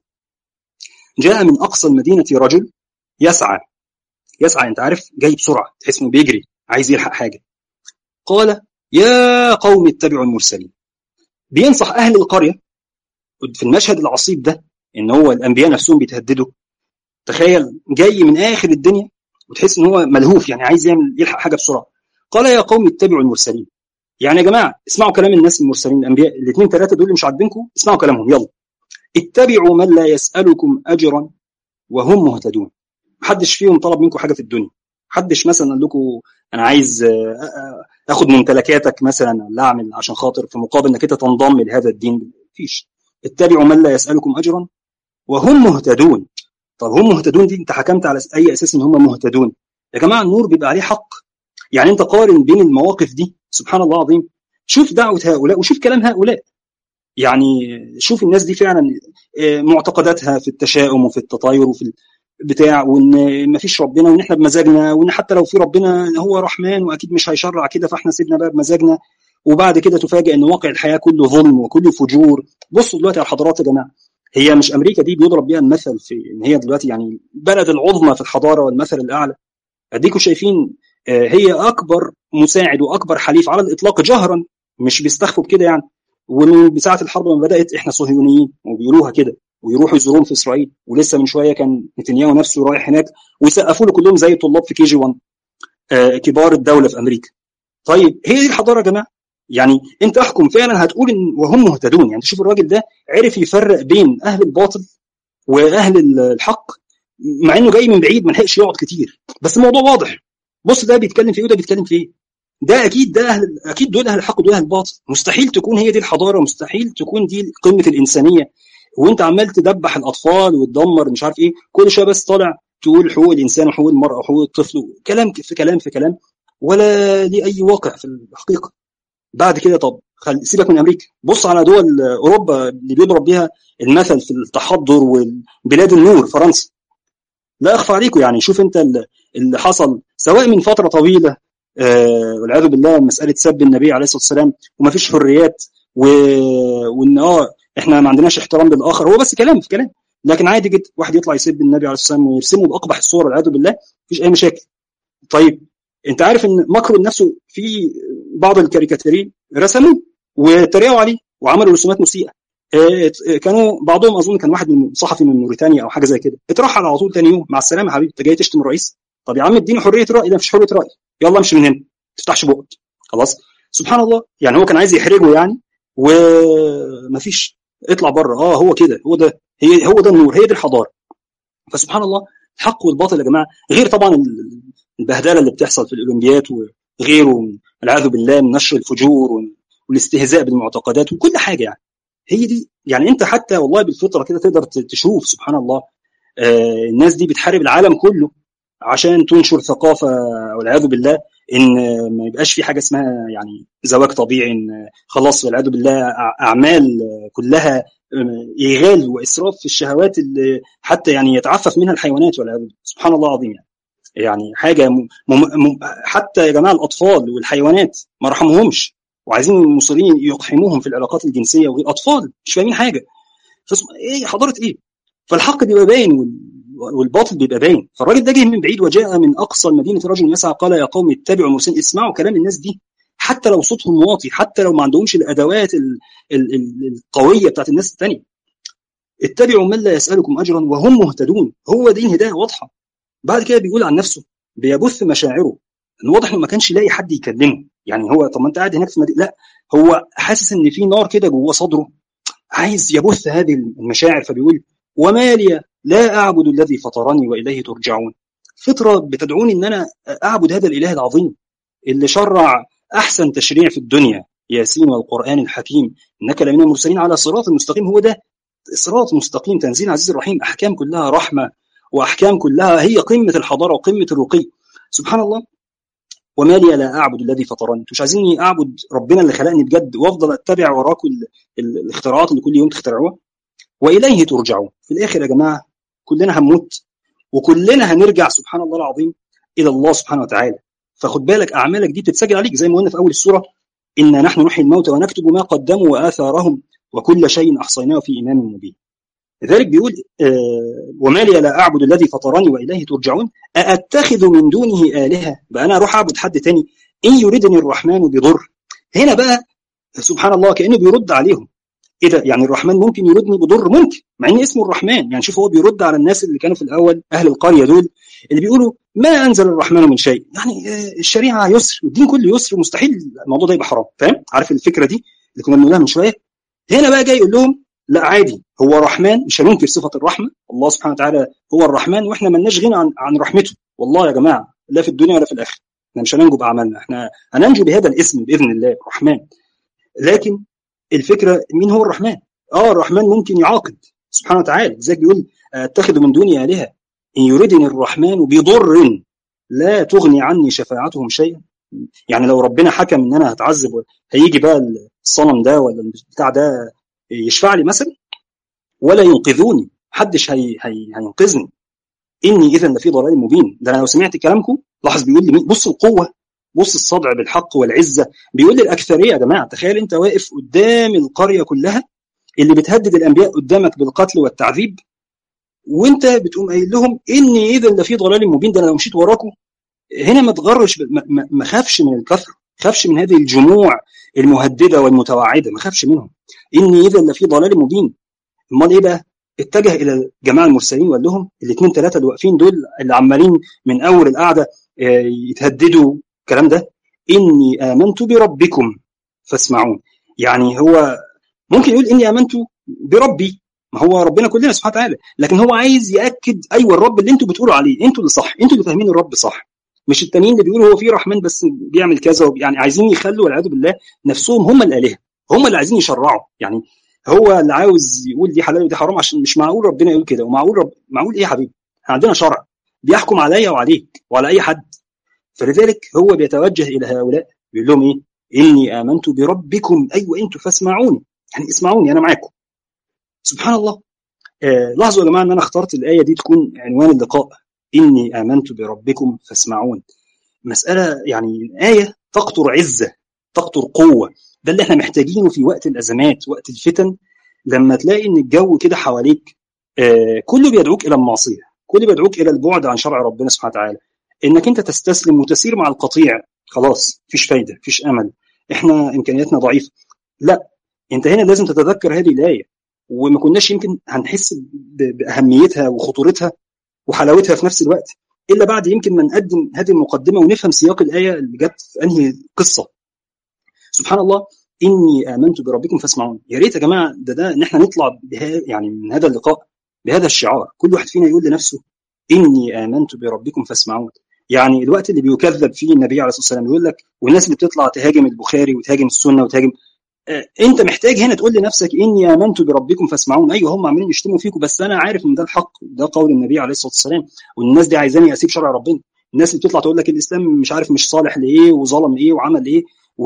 جاء من اقصى المدينه رجل يسعى يسعى انت عارف جاي بسرعه تحس انه بيجري عايز يلحق حاجه قال يا قوم اتبعوا المرسلين بينصح اهل القريه في المشهد العصيب ده ان هو الانبياء نفسهم بيتهددوا تخيل جاي من اخر الدنيا وتحس ان هو ملهوف يعني عايز يعمل يلحق حاجه بسرعه قال يا قوم اتبعوا المرسلين يعني يا جماعه اسمعوا كلام الناس المرسلين الانبياء الاثنين ثلاثه دول اللي مش عاجبينكم اسمعوا كلامهم يلا اتبعوا من لا يسالكم اجرا وهم مهتدون محدش فيهم طلب منكم حاجه في الدنيا محدش مثلا قال لكم انا عايز اخد ممتلكاتك مثلا لا اعمل عشان خاطر في مقابل انك انت تنضم لهذا الدين مفيش اتبعوا من لا يسالكم اجرا وهم مهتدون طب هم مهتدون دي انت حكمت على اي اساس ان هم مهتدون يا جماعه النور بيبقى عليه حق يعني انت قارن بين المواقف دي سبحان الله العظيم شوف دعوه هؤلاء وشوف كلام هؤلاء يعني شوف الناس دي فعلا معتقداتها في التشاؤم وفي التطاير وفي بتاع وان ما فيش ربنا وان احنا بمزاجنا وان حتى لو في ربنا هو رحمن واكيد مش هيشرع كده فاحنا سيبنا بقى بمزاجنا وبعد كده تفاجئ ان واقع الحياه كله ظلم وكله فجور بصوا دلوقتي على الحضارات يا جماعه هي مش امريكا دي بيضرب بيها المثل في ان هي دلوقتي يعني البلد العظمى في الحضاره والمثل الاعلى اديكم شايفين هي اكبر مساعد واكبر حليف على الاطلاق جهرا مش بيستخفوا بكده يعني ومن ساعه الحرب ما بدات احنا صهيونيين وبيقولوها كده ويروحوا يزوروهم في اسرائيل ولسه من شويه كان نتنياهو نفسه رايح هناك ويسقفوا له كلهم زي الطلاب في كي جي 1 آه كبار الدوله في امريكا طيب هي دي الحضاره يا جماعه يعني انت احكم فعلا هتقول ان وهم مهتدون يعني تشوف الراجل ده عرف يفرق بين اهل الباطل واهل الحق مع انه جاي من بعيد ما لحقش يقعد كتير بس الموضوع واضح بص ده بيتكلم في ايه وده بيتكلم في ايه ده اكيد ده اهل اكيد دول اهل الحق ودول اهل الباطل مستحيل تكون هي دي الحضاره مستحيل تكون دي قمه الانسانيه وانت عمال تدبح الاطفال وتدمر مش عارف ايه كل شويه بس طالع تقول حقوق الانسان وحقوق المراه وحقوق الطفل كلام في كلام في كلام ولا ليه اي واقع في الحقيقه بعد كده طب خل... سيبك من امريكا بص على دول اوروبا اللي بيضرب بيها المثل في التحضر وبلاد النور فرنسا لا اخفى عليكم يعني شوف انت اللي حصل سواء من فتره طويله آه والعياذ بالله مساله سب النبي عليه الصلاه والسلام وما فيش حريات و... وان اه احنا ما عندناش احترام للاخر هو بس كلام في كلام لكن عادي جدا واحد يطلع يسب النبي عليه الصلاه والسلام ويرسمه باقبح الصور والعياذ بالله مفيش اي مشاكل طيب انت عارف ان ماكرون نفسه في بعض الكاريكاتيرين رسموه وتريقوا عليه وعملوا رسومات مسيئه كانوا بعضهم اظن كان واحد من صحفي من موريتانيا او حاجه زي كده اترحل على طول تاني يوم مع السلامه يا حبيبي انت جاي تشتم الرئيس طب يا عم اديني حريه راي ده مفيش حريه راي يلا امشي من هنا ما تفتحش بقك خلاص سبحان الله يعني هو كان عايز يحرجه يعني ومفيش اطلع بره اه هو كده هو ده هي هو ده النور هي دي الحضاره فسبحان الله الحق والباطل يا جماعه غير طبعا البهدله اللي بتحصل في الاولمبيات وغيره والعياذ بالله من نشر الفجور والاستهزاء بالمعتقدات وكل حاجه يعني هي دي يعني انت حتى والله بالفطره كده تقدر تشوف سبحان الله آه الناس دي بتحارب العالم كله عشان تنشر ثقافه والعياذ بالله ان ما يبقاش في حاجه اسمها يعني زواج طبيعي ان خلاص والعياذ بالله اعمال كلها ايغال واسراف في الشهوات اللي حتى يعني يتعفف منها الحيوانات والعياذ بالله سبحان الله العظيم يعني يعني حاجه م... م... حتى يا جماعه الاطفال والحيوانات ما رحموهمش وعايزين المصريين يقحموهم في العلاقات الجنسيه والاطفال مش فاهمين حاجه فاسم... ايه حضاره ايه فالحق بيبقى باين وال... والباطل بيبقى باين فالراجل ده جه من بعيد وجاء من اقصى المدينه رجل يسعى قال يا قوم اتبعوا المرسلين اسمعوا كلام الناس دي حتى لو صوتهم واطي حتى لو ما عندهمش الادوات ال... ال... ال... القويه بتاعت الناس الثانيه اتبعوا من لا يسالكم اجرا وهم مهتدون هو دين هدايه واضحه بعد كده بيقول عن نفسه بيبث مشاعره ان واضح انه ما كانش لاقي حد يكلمه يعني هو طب ما انت قاعد هناك في المدينه لا هو حاسس ان في نار كده جوه صدره عايز يبث هذه المشاعر فبيقول وما لي لا اعبد الذي فطرني واليه ترجعون فطره بتدعوني ان انا اعبد هذا الاله العظيم اللي شرع احسن تشريع في الدنيا ياسين والقران الحكيم انك لمن المرسلين على صراط مستقيم هو ده صراط مستقيم تنزيل عزيز الرحيم احكام كلها رحمه واحكام كلها هي قمه الحضاره وقمه الرقي سبحان الله وما لي لا اعبد الذي فطرني مش عايزيني اعبد ربنا اللي خلقني بجد وافضل اتبع وراكم الاختراعات اللي كل يوم تخترعوها واليه ترجعون في الاخر يا جماعه كلنا هنموت وكلنا هنرجع سبحان الله العظيم الى الله سبحانه وتعالى فخد بالك اعمالك دي بتتسجل عليك زي ما قلنا في اول السوره انا نحن نحيي الموتى ونكتب ما قدموا واثارهم وكل شيء احصيناه في امام مبين لذلك بيقول آه وما لي لا اعبد الذي فطرني واليه ترجعون ااتخذ من دونه الهه بقى انا اروح اعبد حد تاني ان يردني الرحمن بضر هنا بقى سبحان الله كانه بيرد عليهم ايه ده يعني الرحمن ممكن يردني بضر ممكن مع ان اسمه الرحمن يعني شوف هو بيرد على الناس اللي كانوا في الاول اهل القريه دول اللي بيقولوا ما انزل الرحمن من شيء يعني الشريعه يسر والدين كله يسر مستحيل الموضوع ده يبقى حرام فاهم عارف الفكره دي اللي كنا بنقولها من شويه هنا بقى جاي يقول لهم لا عادي هو رحمن مش هننكر صفه الرحمه الله سبحانه وتعالى هو الرحمن واحنا مالناش غنى عن, عن رحمته والله يا جماعه لا في الدنيا ولا في الاخره احنا مش هننجو باعمالنا احنا هننجو بهذا الاسم باذن الله الرحمن لكن الفكره مين هو الرحمن اه الرحمن ممكن يعاقب سبحانه وتعالى زي بيقول اتخذ من دوني الهه ان يردني الرحمن بضر لا تغني عني شفاعتهم شيئا يعني لو ربنا حكم ان انا هتعذب هيجي بقى الصنم ده ولا البتاع ده يشفع لي مثلا ولا ينقذوني محدش هي هي هينقذني اني اذا لفي ضلال مبين ده انا لو سمعت كلامكم لاحظ بيقول لي مين بص القوه بص الصدع بالحق والعزه بيقول للاكثريه يا جماعه تخيل انت واقف قدام القريه كلها اللي بتهدد الانبياء قدامك بالقتل والتعذيب وانت بتقوم قايل لهم اني اذا لفي ضلال مبين ده انا لو مشيت وراكم هنا ما تغرش ما خافش من الكثره خافش من هذه الجموع المهدده والمتوعده ما خافش منهم اني اذا لفي ضلال مبين امال ايه بقى اتجه الى جماعه المرسلين وقال لهم الاثنين ثلاثه اللي واقفين دول اللي عمالين من اول القعده يتهددوا الكلام ده اني امنت بربكم فاسمعون يعني هو ممكن يقول اني امنت بربي ما هو ربنا كلنا سبحانه وتعالى لكن هو عايز ياكد ايوه الرب اللي انتوا بتقولوا عليه انتوا اللي صح انتوا اللي فاهمين الرب صح مش التانيين اللي بيقولوا هو في رحمن بس بيعمل كذا يعني عايزين يخلوا والعياذ بالله نفسهم هم الالهه هم اللي عايزين يشرعوا يعني هو اللي عاوز يقول دي حلال ودي حرام عشان مش معقول ربنا يقول كده ومعقول رب معقول ايه يا حبيبي احنا عندنا شرع بيحكم عليا وعليك وعلى اي حد فلذلك هو بيتوجه الى هؤلاء بيقول لهم ايه اني امنت بربكم ايوه انتوا فاسمعوني يعني اسمعوني انا معاكم سبحان الله آه لاحظوا يا جماعه ان انا اخترت الايه دي تكون عنوان اللقاء اني امنت بربكم فاسمعون مساله يعني ايه تقطر عزه تقطر قوه ده اللي احنا محتاجينه في وقت الازمات وقت الفتن لما تلاقي ان الجو كده حواليك آه كله بيدعوك الى المعصيه كله بيدعوك الى البعد عن شرع ربنا سبحانه وتعالى انك انت تستسلم وتسير مع القطيع خلاص مفيش فايده مفيش امل احنا امكانياتنا ضعيفه لا انت هنا لازم تتذكر هذه الايه وما كناش يمكن هنحس باهميتها وخطورتها وحلاوتها في نفس الوقت الا بعد يمكن ما نقدم هذه المقدمه ونفهم سياق الايه اللي جت في انهي قصه سبحان الله اني امنت بربكم فاسمعون يا ريت يا جماعه ده ده ان احنا نطلع بها يعني من هذا اللقاء بهذا الشعار كل واحد فينا يقول لنفسه اني امنت بربكم فاسمعون يعني الوقت اللي بيكذب فيه النبي عليه الصلاه والسلام يقول لك والناس اللي بتطلع تهاجم البخاري وتهاجم السنه وتهاجم آه انت محتاج هنا تقول لنفسك اني امنت بربكم فاسمعون ايوه هم عاملين يشتموا فيكم بس انا عارف ان ده الحق ده قول النبي عليه الصلاه والسلام والناس دي عايزاني اسيب شرع ربنا الناس اللي بتطلع تقول لك الاسلام مش عارف مش صالح لايه وظلم ايه وعمل ايه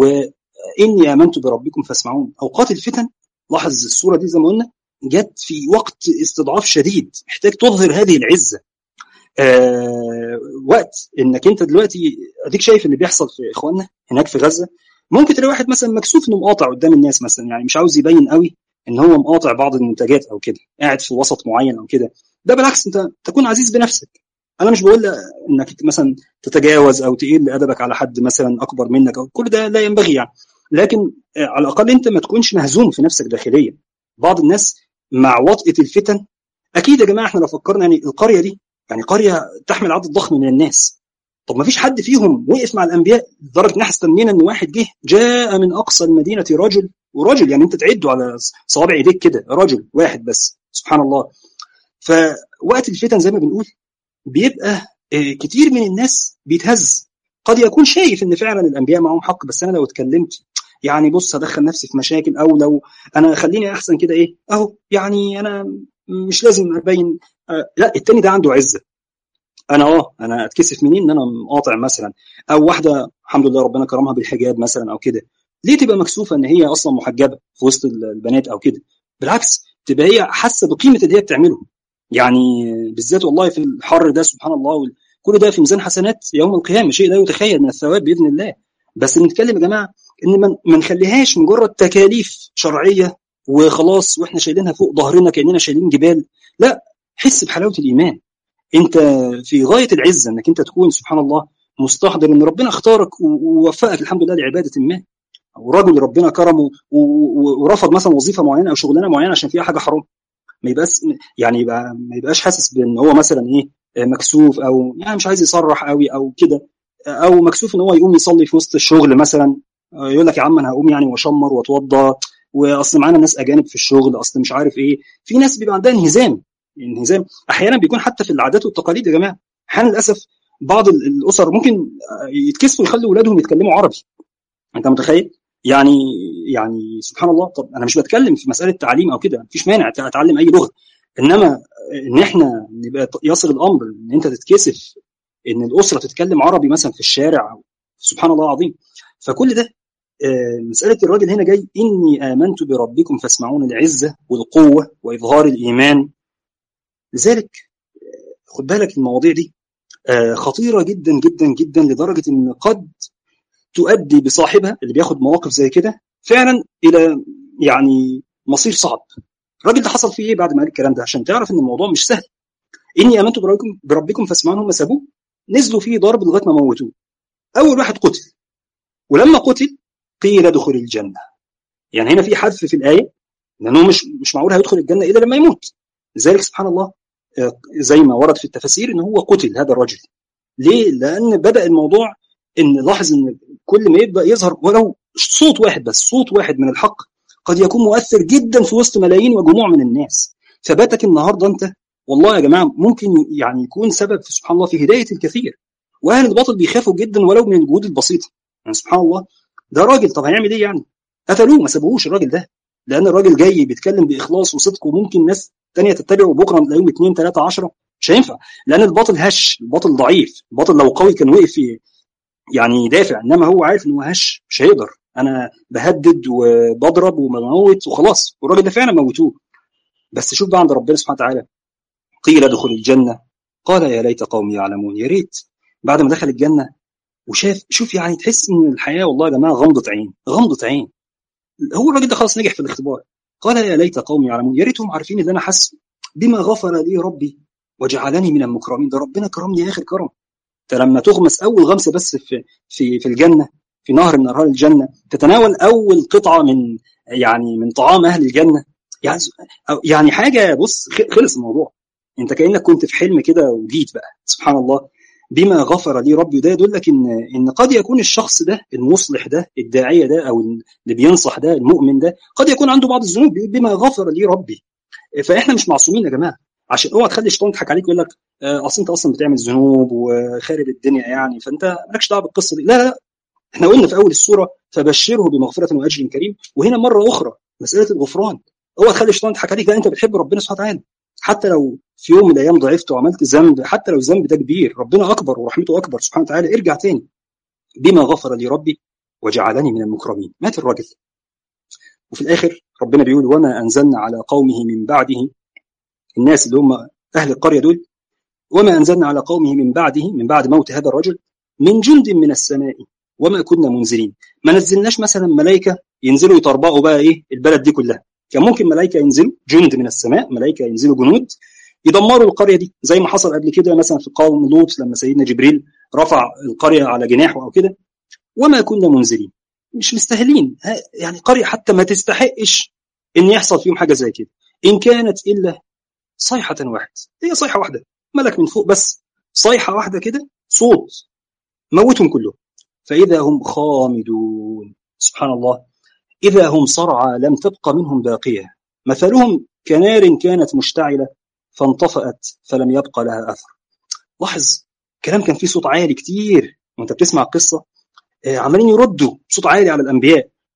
واني امنت بربكم فاسمعون اوقات الفتن لاحظ الصوره دي زي ما قلنا جت في وقت استضعاف شديد محتاج تظهر هذه العزه آه وقت انك انت دلوقتي اديك شايف اللي بيحصل في اخواننا هناك في غزه ممكن تلاقي واحد مثلا مكسوف انه مقاطع قدام الناس مثلا يعني مش عاوز يبين قوي ان هو مقاطع بعض المنتجات او كده قاعد في وسط معين او كده ده بالعكس انت تكون عزيز بنفسك انا مش بقول انك مثلا تتجاوز او تقل ادبك على حد مثلا اكبر منك او كل ده لا ينبغي يعني لكن على الاقل انت ما تكونش مهزوم في نفسك داخليا بعض الناس مع وطئه الفتن اكيد يا جماعه احنا لو فكرنا يعني القريه دي يعني قريه تحمل عدد ضخم من الناس طب ما فيش حد فيهم وقف مع الانبياء لدرجه ان احنا استنينا ان واحد جه جاء من اقصى المدينه رجل ورجل يعني انت تعده على صوابع ايديك كده رجل واحد بس سبحان الله فوقت الفتن زي ما بنقول بيبقى كتير من الناس بيتهز قد يكون شايف ان فعلا الانبياء معهم حق بس انا لو اتكلمت يعني بص هدخل نفسي في مشاكل او لو انا خليني احسن كده ايه اهو يعني انا مش لازم ابين آه لا التاني ده عنده عزه انا اه انا اتكسف منين ان انا مقاطع مثلا او واحده الحمد لله ربنا كرمها بالحجاب مثلا او كده ليه تبقى مكسوفه ان هي اصلا محجبه في وسط البنات او كده بالعكس تبقى هي حاسه بقيمه اللي هي بتعمله يعني بالذات والله في الحر ده سبحان الله كل ده في ميزان حسنات يوم القيامه شيء لا يتخيل من الثواب باذن الله بس نتكلم يا جماعه ان ما نخليهاش مجرد تكاليف شرعيه وخلاص واحنا شايلينها فوق ظهرنا كاننا شايلين جبال لا حس بحلاوه الايمان انت في غايه العزه انك انت تكون سبحان الله مستحضر ان ربنا اختارك ووفقك الحمد لله لعباده ما او رجل ربنا كرمه ورفض مثلا وظيفه معينه او شغلانه معينه عشان فيها حاجه حرام ما يبقاش يعني يبقى ما يبقاش حاسس بان هو مثلا ايه مكسوف او يعني مش عايز يصرح قوي او كده او مكسوف ان هو يقوم يصلي في وسط الشغل مثلا يقول لك يا عم انا هقوم يعني واشمر واتوضى واصل معانا ناس اجانب في الشغل اصل مش عارف ايه في ناس بيبقى عندها انهزام انهزام احيانا بيكون حتى في العادات والتقاليد يا جماعه احيانا للاسف بعض الاسر ممكن يتكسفوا يخلوا اولادهم يتكلموا عربي انت متخيل يعني يعني سبحان الله طب انا مش بتكلم في مساله تعليم او كده مفيش مانع اتعلم اي لغه انما ان احنا نبقى يصل الامر ان انت تتكسف ان الاسره تتكلم عربي مثلا في الشارع سبحان الله العظيم فكل ده مساله الراجل هنا جاي اني امنت بربكم فاسمعون العزه والقوه واظهار الايمان لذلك خد بالك المواضيع دي خطيره جدا جدا جدا لدرجه ان قد تؤدي بصاحبها اللي بياخد مواقف زي كده فعلا الى يعني مصير صعب الراجل ده حصل فيه ايه بعد ما قال الكلام ده عشان تعرف ان الموضوع مش سهل اني امنت بربكم بربكم فاسمعون هم سابوه نزلوا فيه ضرب لغايه ما موتوه اول واحد قتل ولما قتل قيل ادخل الجنه يعني هنا في حذف في الايه لانه مش مش معقول هيدخل الجنه الا لما يموت لذلك سبحان الله زي ما ورد في التفاسير ان هو قتل هذا الرجل ليه؟ لان بدا الموضوع ان لاحظ ان كل ما يبدا يظهر ولو صوت واحد بس صوت واحد من الحق قد يكون مؤثر جدا في وسط ملايين وجموع من الناس ثباتك النهارده انت والله يا جماعه ممكن يعني يكون سبب في سبحان الله في هدايه الكثير واهل الباطل بيخافوا جدا ولو من الجهود البسيطه يعني سبحان الله ده راجل طب هيعمل ايه يعني؟ قتلوه ما سابوهوش الراجل ده لان الراجل جاي بيتكلم باخلاص وصدق وممكن ناس تانية تتبعه بكره تلاقيهم 2 3 10 مش هينفع لان الباطل هش الباطل ضعيف الباطل لو قوي كان وقف في يعني يدافع انما هو عارف ان هو هش مش هيقدر انا بهدد وبضرب وبموت وخلاص والراجل ده فعلا موتوه بس شوف بقى عند ربنا سبحانه وتعالى قيل ادخل الجنه قال يا ليت قومي يعلمون يا ريت بعد ما دخل الجنه وشاف شوف يعني تحس ان الحياه والله يا جماعه غمضه عين غمضه عين هو الراجل ده خلاص نجح في الاختبار قال يا ليت قومي يعلمون يا ريتهم عارفين ان انا حاسس بما غفر لي ربي وجعلني من المكرمين ده ربنا كرمني اخر كرم انت لما تغمس اول غمسه بس في في في الجنه في نهر من انهار الجنه تتناول اول قطعه من يعني من طعام اهل الجنه يعني يعني حاجه بص خلص الموضوع انت كانك كنت في حلم كده وجيت بقى سبحان الله بما غفر لي ربي ده يدلك ان ان قد يكون الشخص ده المصلح ده الداعيه ده او اللي بينصح ده المؤمن ده قد يكون عنده بعض الذنوب بما غفر لي ربي فاحنا مش معصومين يا جماعه عشان اوعى تخلي الشيطان يضحك عليك ويقول لك اصل انت اصلا بتعمل ذنوب وخارب الدنيا يعني فانت مالكش دعوه بالقصه دي لا لا احنا قلنا في اول السوره فبشره بمغفره واجر كريم وهنا مره اخرى مساله الغفران اوعى تخلي الشيطان يضحك عليك لا انت بتحب ربنا سبحانه وتعالى حتى لو في يوم من الايام ضعفت وعملت ذنب حتى لو الذنب ده كبير ربنا اكبر ورحمته اكبر سبحانه وتعالى ارجع تاني بما غفر لي ربي وجعلني من المكرمين مات الراجل وفي الاخر ربنا بيقول وما انزلنا على قومه من بعده الناس اللي هم اهل القريه دول وما انزلنا على قومه من بعده من بعد موت هذا الرجل من جند من السماء وما كنا منزلين ما نزلناش مثلا ملائكه ينزلوا يطربقوا بقى ايه البلد دي كلها كان ممكن ملائكه ينزلوا جند من السماء ملائكه ينزلوا جنود يدمروا القريه دي زي ما حصل قبل كده مثلا في قوم لوط لما سيدنا جبريل رفع القريه على جناحه او كده وما كنا منزلين مش مستاهلين يعني قريه حتى ما تستحقش ان يحصل فيهم حاجه زي كده ان كانت الا صيحه واحده هي صيحه واحده ملك من فوق بس صيحه واحده كده صوت موتهم كلهم فاذا هم خامدون سبحان الله اذا هم صرعى لم تبق منهم باقيه مثلهم كنار كانت مشتعله فانطفأت فلم يبق لها اثر لاحظ كلام كان فيه صوت عالي كتير وانت بتسمع القصه عمالين يردوا بصوت عالي على الانبياء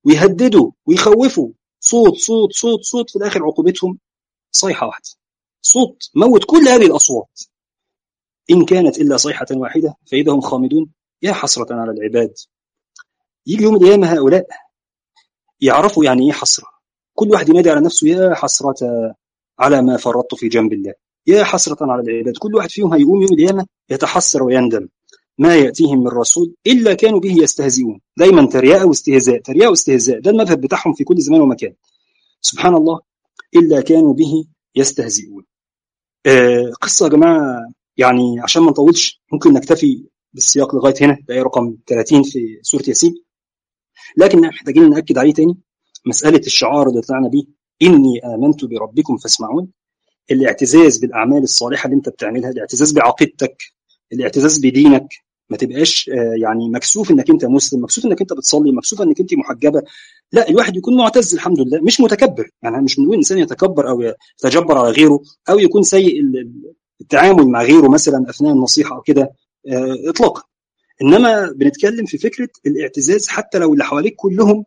ويهددوا ويخوفوا صوت صوت صوت صوت في الاخر عقوبتهم صيحه واحده صوت موت كل هذه الاصوات ان كانت الا صيحه واحده فاذا هم خامدون يا حسره على العباد يجي يوم القيامه هؤلاء يعرفوا يعني ايه حسره كل واحد ينادي على نفسه يا حسره على ما فرطت في جنب الله يا حسرة على العباد كل واحد فيهم هيقوم يوم القيامة يتحسر ويندم ما يأتيهم من رسول إلا كانوا به يستهزئون دايما ترياء واستهزاء ترياء واستهزاء ده المذهب بتاعهم في كل زمان ومكان سبحان الله إلا كانوا به يستهزئون آه قصة يا جماعة يعني عشان ما نطولش ممكن نكتفي بالسياق لغاية هنا ده رقم 30 في سورة ياسين لكن محتاجين نأكد عليه تاني مسألة الشعار اللي طلعنا بيه إني آمنت بربكم فاسمعون الاعتزاز بالأعمال الصالحة اللي أنت بتعملها الاعتزاز بعقيدتك الاعتزاز بدينك ما تبقاش يعني مكسوف انك انت مسلم مكسوف انك انت بتصلي مكسوف انك انت محجبه لا الواحد يكون معتز الحمد لله مش متكبر يعني مش بنقول انسان يتكبر او يتجبر على غيره او يكون سيء التعامل مع غيره مثلا اثناء النصيحه او كده اطلاقا انما بنتكلم في فكره الاعتزاز حتى لو اللي حواليك كلهم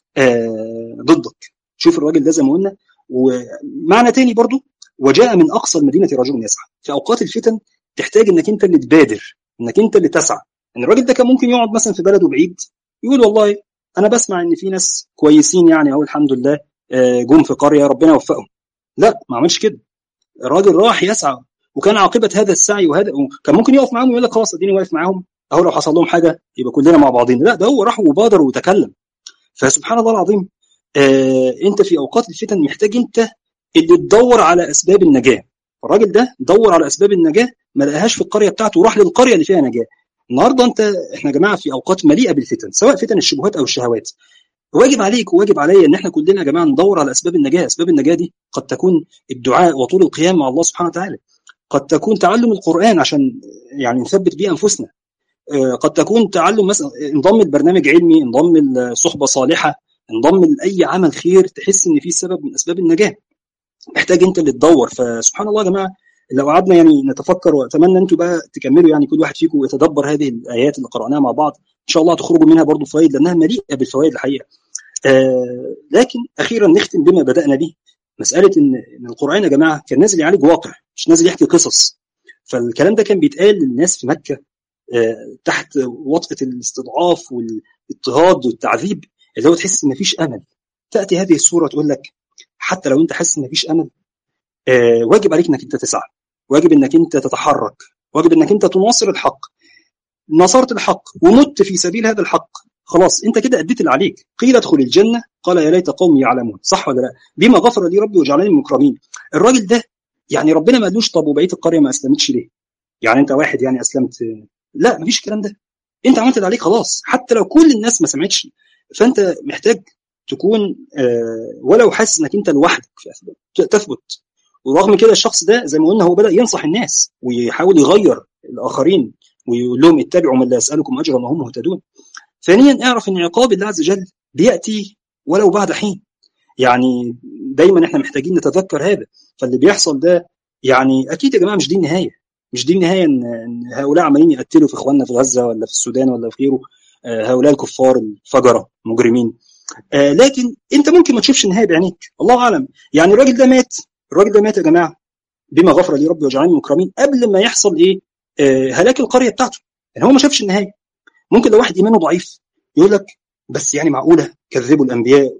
ضدك شوف الراجل ده زي ما قلنا ومعنى تاني برضو وجاء من اقصى المدينه رجل يسعى في اوقات الفتن تحتاج انك انت اللي تبادر انك انت اللي تسعى ان الراجل ده كان ممكن يقعد مثلا في بلده بعيد يقول والله انا بسمع ان في ناس كويسين يعني اهو الحمد لله جم في قريه ربنا يوفقهم لا ما عملش كده الراجل راح يسعى وكان عاقبه هذا السعي وهذا كان ممكن يقف معاهم ويقول لك خلاص اديني واقف معاهم اهو لو حصل لهم حاجه يبقى كلنا مع بعضين لا ده هو راح وبادر وتكلم فسبحان الله العظيم آه انت في اوقات الفتن محتاج انت اللي تدور على اسباب النجاه الراجل ده دور على اسباب النجاه ما لقاهاش في القريه بتاعته وراح للقريه اللي فيها نجاه النهارده انت احنا يا جماعه في اوقات مليئه بالفتن سواء فتن الشبهات او الشهوات واجب عليك وواجب عليا ان احنا كلنا يا جماعه ندور على اسباب النجاه اسباب النجاه دي قد تكون الدعاء وطول القيام مع الله سبحانه وتعالى قد تكون تعلم القران عشان يعني نثبت بيه انفسنا قد تكون تعلم مثلا انضم لبرنامج علمي انضم لصحبه صالحه انضم لاي عمل خير تحس ان في سبب من اسباب النجاه محتاج انت اللي تدور فسبحان الله يا جماعه لو قعدنا يعني نتفكر واتمنى انتم بقى تكملوا يعني كل واحد فيكم يتدبر هذه الايات اللي قراناها مع بعض ان شاء الله تخرجوا منها برضو فوائد لانها مليئه بالفوائد الحقيقه. آه لكن اخيرا نختم بما بدانا به مساله ان ان القران يا جماعه كان نازل يعالج واقع مش نازل يحكي قصص. فالكلام ده كان بيتقال للناس في مكه آه تحت وطأة الاستضعاف والاضطهاد والتعذيب اللي هو تحس ان مفيش امل. تاتي هذه السوره تقول لك حتى لو انت حاسس ان مفيش امل آه واجب عليك انك انت تسعى واجب انك انت تتحرك واجب انك انت تناصر الحق نصرت الحق ومت في سبيل هذا الحق خلاص انت كده اديت اللي عليك قيل ادخل الجنه قال يا ليت قومي يعلمون صح ولا لا بما غفر لي ربي وجعلني من المكرمين الراجل ده يعني ربنا ما قالوش طب وبقيه القريه ما اسلمتش ليه يعني انت واحد يعني اسلمت لا مفيش الكلام ده انت عملت اللي عليك خلاص حتى لو كل الناس ما سمعتش فانت محتاج تكون آه ولو حاسس انك انت لوحدك تثبت ورغم كده الشخص ده زي ما قلنا هو بدا ينصح الناس ويحاول يغير الاخرين ويقول لهم اتبعوا من لا يسالكم اجرا وهم مهتدون. ثانيا اعرف ان عقاب الله عز وجل بياتي ولو بعد حين. يعني دايما احنا محتاجين نتذكر هذا فاللي بيحصل ده يعني اكيد يا جماعه مش دي النهايه مش دي النهايه ان هؤلاء عمالين يقتلوا في اخواننا في غزه ولا في السودان ولا في غيره هؤلاء الكفار الفجره مجرمين آه لكن انت ممكن ما تشوفش النهايه بعينيك الله اعلم يعني الراجل ده مات الراجل ده مات يا جماعه بما غفر لي ربي وجعلني مكرمين قبل ما يحصل ايه آه هلاك القريه بتاعته يعني هو ما شافش النهايه ممكن لو واحد ايمانه ضعيف يقول لك بس يعني معقوله كذبوا الانبياء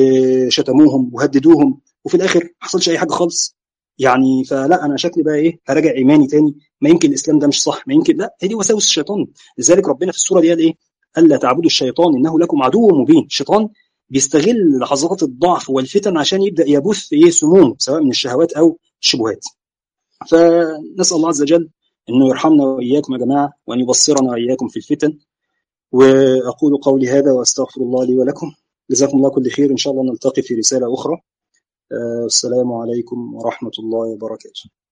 وشتموهم وهددوهم وفي الاخر ما حصلش اي حاجه خالص يعني فلا انا شكلي بقى ايه هراجع ايماني تاني ما يمكن الاسلام ده مش صح ما يمكن لا هي دي وساوس الشيطان لذلك ربنا في السوره دي قال ايه الا تعبدوا الشيطان انه لكم عدو مبين الشيطان بيستغل لحظات الضعف والفتن عشان يبدا يبث ايه سموم سواء من الشهوات او الشبهات فنسال الله عز وجل انه يرحمنا واياكم يا جماعه وان يبصرنا واياكم في الفتن واقول قولي هذا واستغفر الله لي ولكم جزاكم الله كل خير ان شاء الله نلتقي في رساله اخرى السلام عليكم ورحمه الله وبركاته